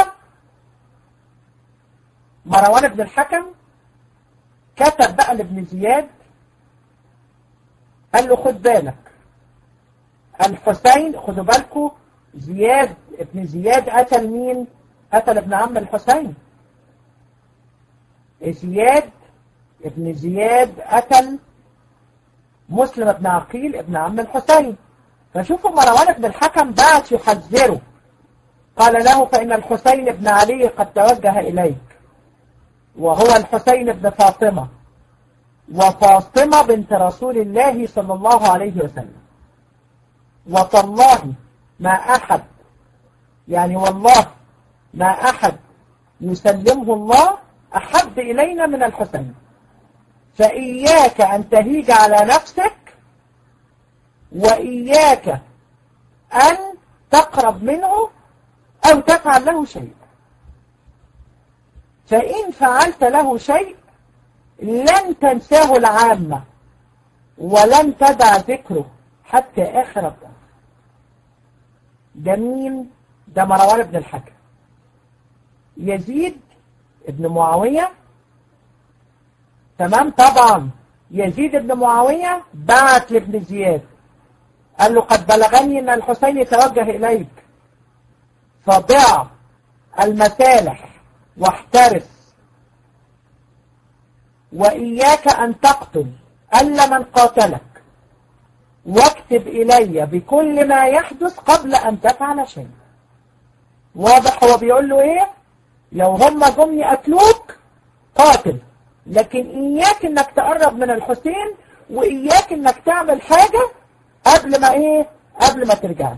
مروان بن الحكم كتب بقى لابن زياد قال له خد بالك الحسين خدوا بالكم زياد ابن زياد قتل مين قتل ابن عم الحسين زياد ابن زياد قتل مسلم ابن عقيل ابن عم الحسين فشوفوا مروان بن الحكم بعت يحذره قال له فإن الحسين بن علي قد توجه إليك وهو الحسين بن فاطمة وفاطمة بنت رسول الله صلى الله عليه وسلم وتالله ما أحد يعني والله ما أحد يسلمه الله أحب إلينا من الحسين فإياك أن تهيج على نفسك وإياك أن تقرب منه أو تفعل له شيء فإن فعلت له شيء لن تنساه العامة ولن تدع ذكره حتى آخر الدهر ده مين؟ ده مروان بن الحكم يزيد ابن معاوية تمام طبعا يزيد بن معاوية بعت لابن زياد قال له قد بلغني ان الحسين يتوجه اليك فضع المسالح واحترس وإياك أن تقتل ألا من قاتلك واكتب إلي بكل ما يحدث قبل أن تفعل شيء واضح هو بيقول له إيه لو هم جم يقتلوك قاتل لكن إياك إنك تقرب من الحسين وإياك إنك تعمل حاجة قبل ما إيه قبل ما ترجع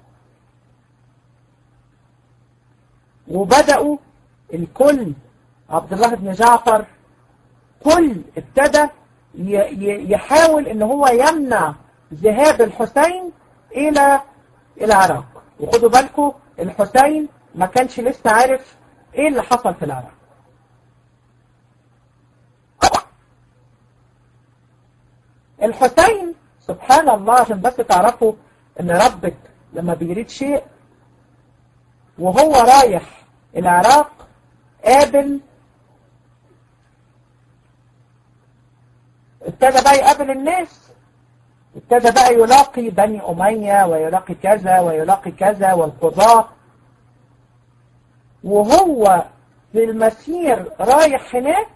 وبدأوا الكل عبد الله بن جعفر كل ابتدى يحاول ان هو يمنع ذهاب الحسين الى العراق وخدوا بالكم الحسين ما كانش لسه عارف ايه اللي حصل في العراق الحسين سبحان الله عشان بس تعرفوا ان ربك لما بيريد شيء وهو رايح العراق قابل ابتدى بقى يقابل الناس ابتدى بقى يلاقي بني أمية ويلاقي كذا ويلاقي كذا والقضاء وهو في المسير رايح هناك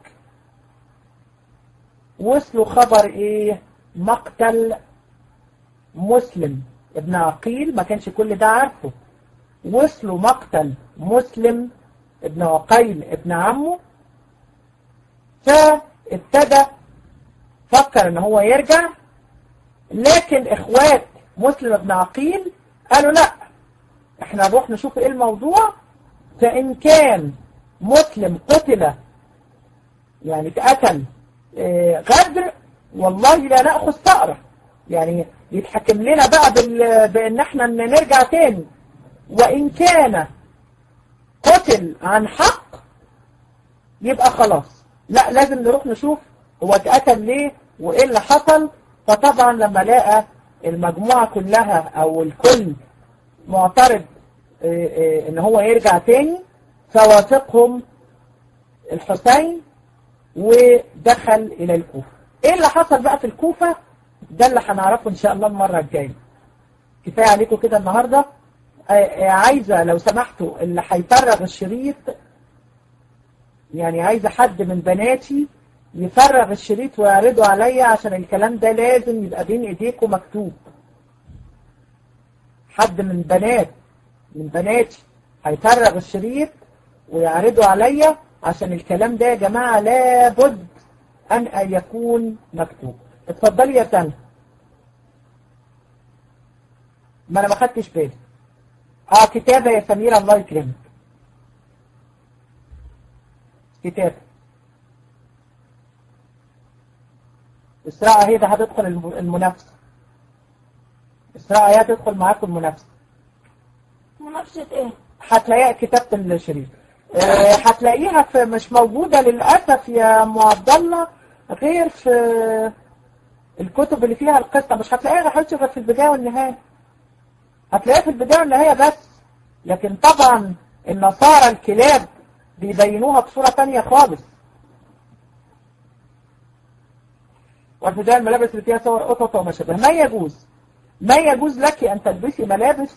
وصلوا خبر ايه مقتل مسلم ابن عقيل ما كانش كل ده عارفه وصلوا مقتل مسلم ابن عقيل ابن عمه فابتدى فكر ان هو يرجع لكن اخوات مسلم ابن عقيل قالوا لا احنا نروح نشوف ايه الموضوع فان كان مسلم قتل يعني اتقتل اه غدر والله لا نأخذ ثأره يعني يتحكم لنا بقى بال... بان احنا نرجع تاني وان كان قتل عن حق يبقى خلاص لا لازم نروح نشوف هو اتقتل ليه وايه اللي حصل فطبعا لما لقى المجموعة كلها او الكل معترض اه اه ان هو يرجع تاني فوافقهم الحسين ودخل الى الكوفة ايه اللي حصل بقى في الكوفة ده اللي هنعرفه ان شاء الله المرة الجاية كفاية عليكم كده النهاردة اه عايزة لو سمحتوا اللي هيفرغ الشريط يعني عايزة حد من بناتي يفرغ الشريط ويعرضه عليا عشان الكلام ده لازم يبقى بين ايديكم مكتوب حد من بنات من بناتي هيفرغ الشريط ويعرضه عليا عشان الكلام ده يا جماعة لابد أن يكون مكتوب اتفضلي يا سنة ما أنا ما خدتش بالي اه كتابة يا سميرة الله يكرمك كتابة إسراء هي ده هتدخل المنافسة إسراء هي هتدخل معاكم المنافسة منافسة ايه؟ هتلاقيها كتابة الشريف أه هتلاقيها في مش موجودة للأسف يا أم عبد الله غير في الكتب اللي فيها القصة مش هتلاقيها يا حبيبتي غير في البداية والنهاية هتلاقيها في البداية والنهاية بس لكن طبعا النصارى الكلاب بيبينوها بصورة تانية خالص وارتداء الملابس اللي فيها صور قطط وما شابه ما يجوز ما يجوز لك أن تلبسي ملابس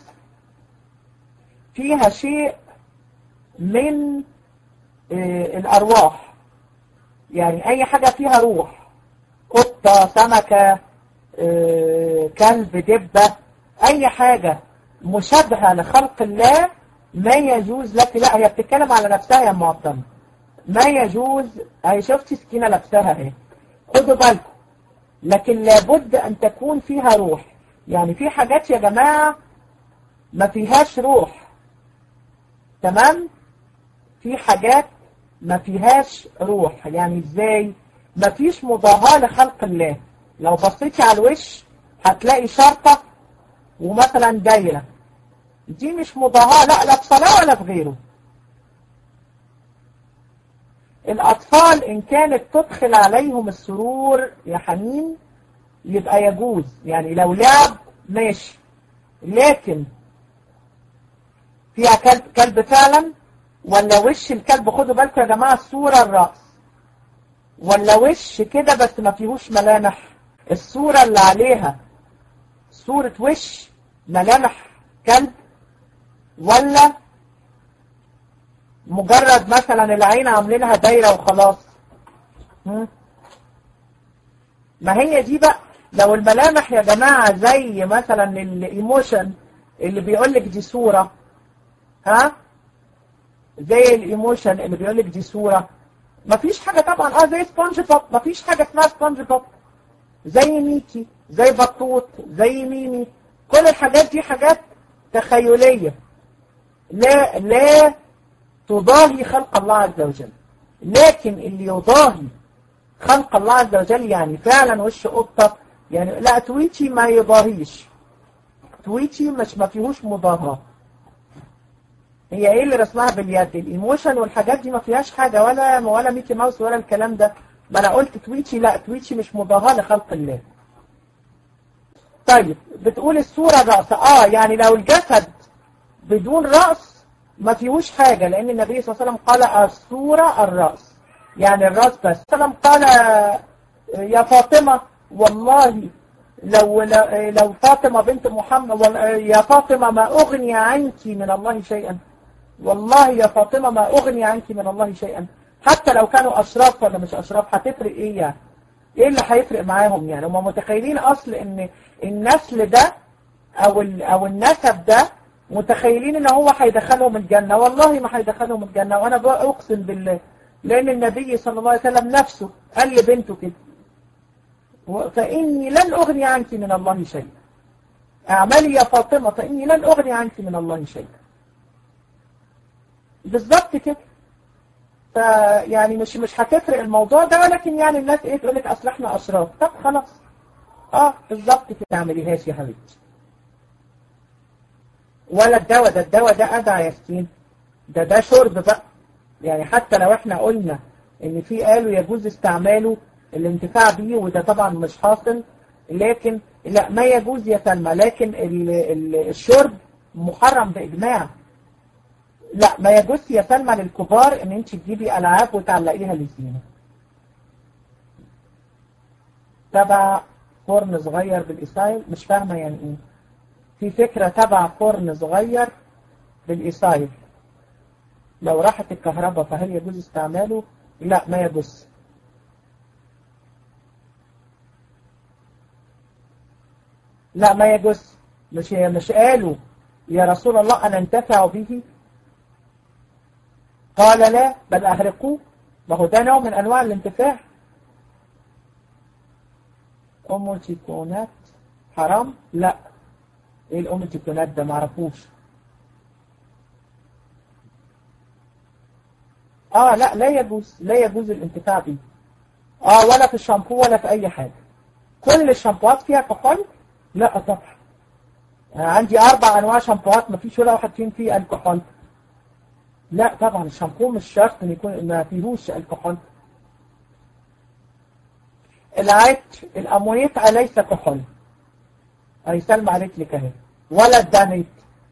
فيها شيء من آه، الأرواح يعني أي حاجة فيها روح قطة سمكة آه، كلب دبة أي حاجة مشابهة لخلق الله ما يجوز لك لا هي بتتكلم على نفسها يا معظم ما يجوز اهي شفتي سكينة لابسها اهي خدوا بالكم لكن لابد ان تكون فيها روح يعني في حاجات يا جماعة ما فيهاش روح تمام في حاجات ما فيهاش روح يعني ازاي ما فيش مضاهاة لخلق الله لو بصيتي على الوش هتلاقي شرطة ومثلا دايرة دي مش مضاهاة لا لا في صلاة ولا في غيره الأطفال إن كانت تدخل عليهم السرور يا حنين يبقى يجوز يعني لو لعب ماشي لكن فيها كلب, كلب فعلا ولا وش الكلب خدوا بالكم يا جماعة الصورة الرأس ولا وش كده بس ما فيهوش ملامح الصورة اللي عليها صورة وش ملامح كلب ولا مجرد مثلا العين عاملينها دايرة وخلاص هم؟ ما هي دي بقى لو الملامح يا جماعة زي مثلا الايموشن اللي بيقولك دي صورة ها زي الايموشن اللي بيقولك دي صورة مفيش حاجة طبعا اه زي سبونج بوب مفيش حاجة اسمها سبونج بوب زي ميكي زي بطوط زي ميمي كل الحاجات دي حاجات تخيلية لا لا تضاهي خلق الله عز وجل لكن اللي يضاهي خلق الله عز وجل يعني فعلا وش قطة يعني لا تويتشي ما يضاهيش تويتشي مش ما فيهوش مضاهاة هي ايه اللي رسمها باليد الايموشن والحاجات دي ما فيهاش حاجة ولا ولا ميكي ماوس ولا الكلام ده ما انا قلت تويتشي لا تويتشي مش مضاهاة لخلق الله طيب بتقول الصورة رأس اه يعني لو الجسد بدون رأس ما فيهوش حاجة لأن النبي صلى الله عليه وسلم قال الصورة الرأس يعني الرأس بس وسلم قال يا فاطمة والله لو لو فاطمة بنت محمد يا فاطمة ما أغني عنك من الله شيئا والله يا فاطمة ما أغني عنك من الله شيئا حتى لو كانوا أشراف ولا مش أشراف هتفرق إيه يعني إيه اللي هيفرق معاهم يعني هم متخيلين أصل إن النسل ده أو أو النسب ده متخيلين ان هو هيدخلهم الجنة والله ما هيدخلهم الجنة وانا بقى اقسم بالله لان النبي صلى الله عليه وسلم نفسه قال لبنته كده فاني لن اغني عنك من الله شيئا اعملي يا فاطمة فاني لن اغني عنك من الله شيئا بالظبط كده فيعني مش مش هتفرق الموضوع ده ولكن يعني الناس ايه تقول لك اصل احنا اشراف طب خلاص اه بالظبط كده اعمليهاش يا حبيبتي ولا الدواء ده الدواء ده أدعى يا سكين ده ده شرب بقى يعني حتى لو احنا قلنا ان في قالوا يجوز استعماله الانتفاع بيه وده طبعا مش حاصل لكن لا ما يجوز يا سلمى لكن ال ال الشرب محرم بإجماع لا ما يجوز يا سلمى للكبار ان انت تجيبي ألعاب وتعلقيها للزينة تبع فرن صغير بالإسايل مش فاهمة يعني ايه في فكرة تبع فرن صغير بالإيصايل لو راحت الكهرباء فهل يجوز استعماله؟ لا ما يجوز لا ما يجوز مش مش قالوا يا رسول الله أنا انتفع به قال لا بل أهرقوه ما هو ده نوع من أنواع الانتفاع أم التيكونات حرام لا ايه الام التيكونات ده معرفوش اه لا لا يجوز لا يجوز الانتفاع بيه اه ولا في الشامبو ولا في اي حاجة كل الشامبوهات فيها كحول لا طبعا آه عندي اربع انواع شامبوهات ما فيش ولا واحد فيهم فيه الكحول لا طبعا الشامبو مش شرط ان يكون ما فيهوش الكحول العطر الامونيت ليس كحول اي سلمى عليك لك اهي ولا الدانيت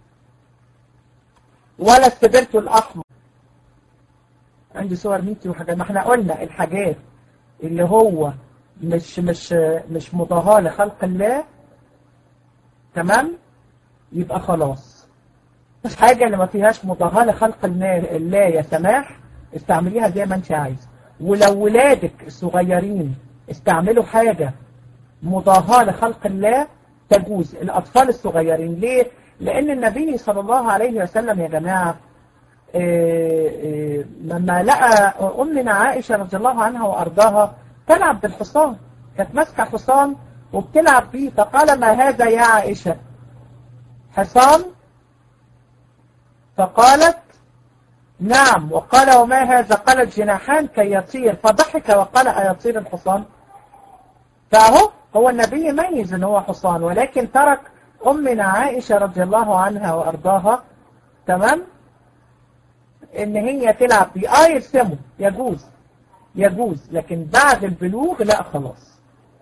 ولا السبرتو الاحمر عندي صور ميتي وحاجات ما احنا قلنا الحاجات اللي هو مش مش مش مضاهاة لخلق الله تمام يبقى خلاص حاجة اللي ما فيهاش مضاهاة لخلق النا- الله يا سماح استعمليها زي ما انت عايز ولو ولادك الصغيرين استعملوا حاجة مضاهاة لخلق الله تجوز الأطفال الصغيرين ليه؟ لأن النبي صلى الله عليه وسلم يا جماعة آه، آه، لما لقى أمنا عائشة رضي الله عنها وأرضاها تلعب بالحصان كانت ماسكة حصان وبتلعب بيه فقال ما هذا يا عائشة حصان فقالت نعم وقال وما هذا قالت جناحان كي يطير فضحك وقال أيطير الحصان فأهو هو النبي يميز ان هو حصان ولكن ترك أمنا عائشة رضي الله عنها وأرضاها تمام ان هي تلعب بيه اه يرسمه يجوز يجوز لكن بعد البلوغ لا خلاص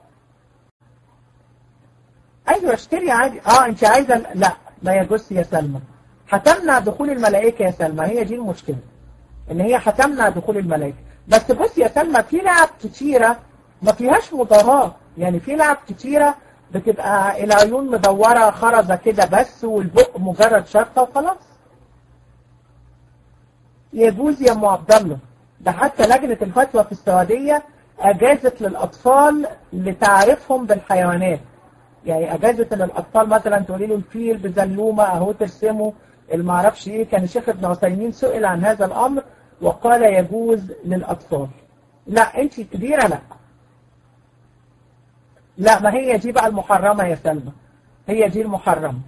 ايوه اشتري عادي اه انت عايزه لا ما يجوز يا سلمى هتمنع دخول الملائكه يا سلمى هي دي المشكله ان هي هتمنع دخول الملائكه بس بص يا سلمى في لعب كتيره ما فيهاش مضاهاه يعني في لعب كتيره بتبقى العيون مدوره خرزه كده بس والبق مجرد شرطه وخلاص يجوز يا ام عبد الله ده حتى لجنه الفتوى في السعوديه اجازت للاطفال لتعريفهم بالحيوانات يعني اجازت ان الاطفال مثلا تقولي له الفيل بزلومه اهو ترسمه المعرفش ايه كان الشيخ ابن عثيمين سئل عن هذا الامر وقال يجوز للاطفال لا انت كبيره لا لا ما هي دي بقى المحرمه يا سلمى هي دي المحرمه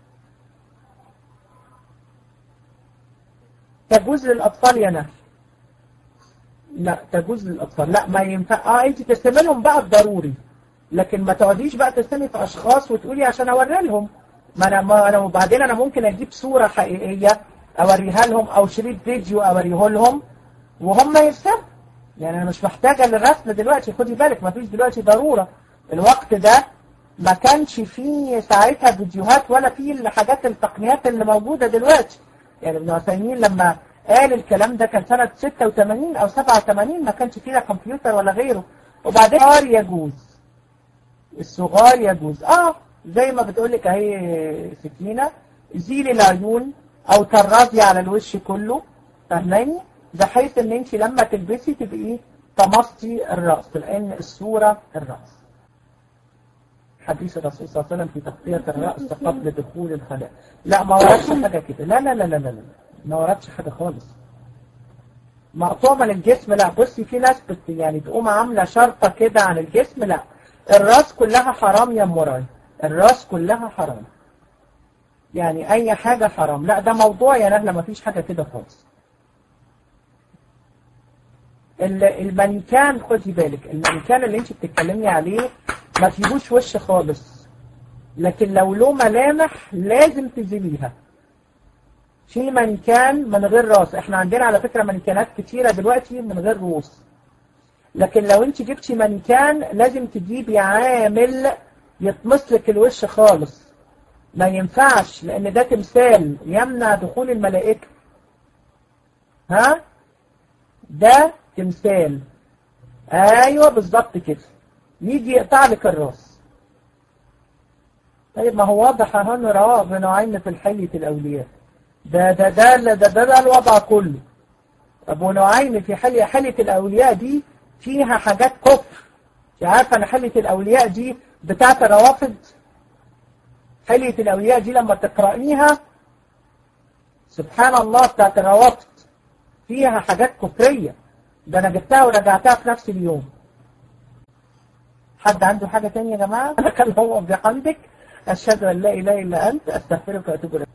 تجوز للاطفال يا نهر لا تجوز للاطفال لا ما ينفع اه انت ترسمي لهم بقى الضروري لكن ما تقعديش بقى ترسمي في اشخاص وتقولي عشان اوري لهم ما انا ما انا وبعدين انا ممكن اجيب صوره حقيقيه اوريها لهم او شريط فيديو اوريه لهم وهم يرسموا يعني انا مش محتاجه للرسم دلوقتي خدي بالك ما فيش دلوقتي ضروره الوقت ده ما كانش فيه ساعتها فيديوهات ولا فيه الحاجات التقنيات اللي موجوده دلوقتي يعني ابن عثيمين لما قال الكلام ده كان سنه 86 او 87 ما كانش فيه لا كمبيوتر ولا غيره وبعدين صغار يجوز الصغار يجوز اه زي ما بتقول لك اهي سكينه زيل العيون او طرازي على الوش كله فاهماني بحيث ان انت لما تلبسي تبقي طمستي الراس لان الصوره الراس حديث الرسول صلى الله عليه وسلم في تغطية الرأس قبل دخول الخلاء لا ما وردش حاجة كده لا لا لا لا لا لا ما وردش حاجة خالص مقطوع من الجسم لا بصي في ناس بت يعني تقوم عاملة شرطة كده عن الجسم لا الراس كلها حرام يا مراي الراس كلها حرام يعني اي حاجة حرام لا ده موضوع يا نهلة ما فيش حاجة كده خالص ال- المانيكان خدي بالك المانيكان اللي انت بتتكلمي عليه ما فيهوش وش خالص لكن لو له ملامح لازم تزيليها في مانيكان من غير راس احنا عندنا على فكرة مانيكانات كتيرة دلوقتي من غير رؤوس لكن لو انت جبتي مانيكان لازم تجيبي عامل يطمس لك الوش خالص ما ينفعش لان ده تمثال يمنع دخول الملائكة ها ده تمثال ايوه بالظبط كده يجي يقطع لك الراس طيب ما هو واضح اهو ان رواه ابن نعيم في الحلية الاولياء ده ده ده ده ده, ده, ده الوضع كله ابو نعيم في حلية حلية الاولياء دي فيها حاجات كفر انت عارفه ان حلية الاولياء دي بتاعت الروافض حلية الاولياء دي لما تقرأيها سبحان الله بتاعت الروافض فيها حاجات كفرية ده انا جبتها ورجعتها في نفس اليوم حد عنده حاجة تانية يا جماعة؟ أنا كان هو بحمدك أشهد أن لا إله إلا أنت أستغفرك وأتوب إليك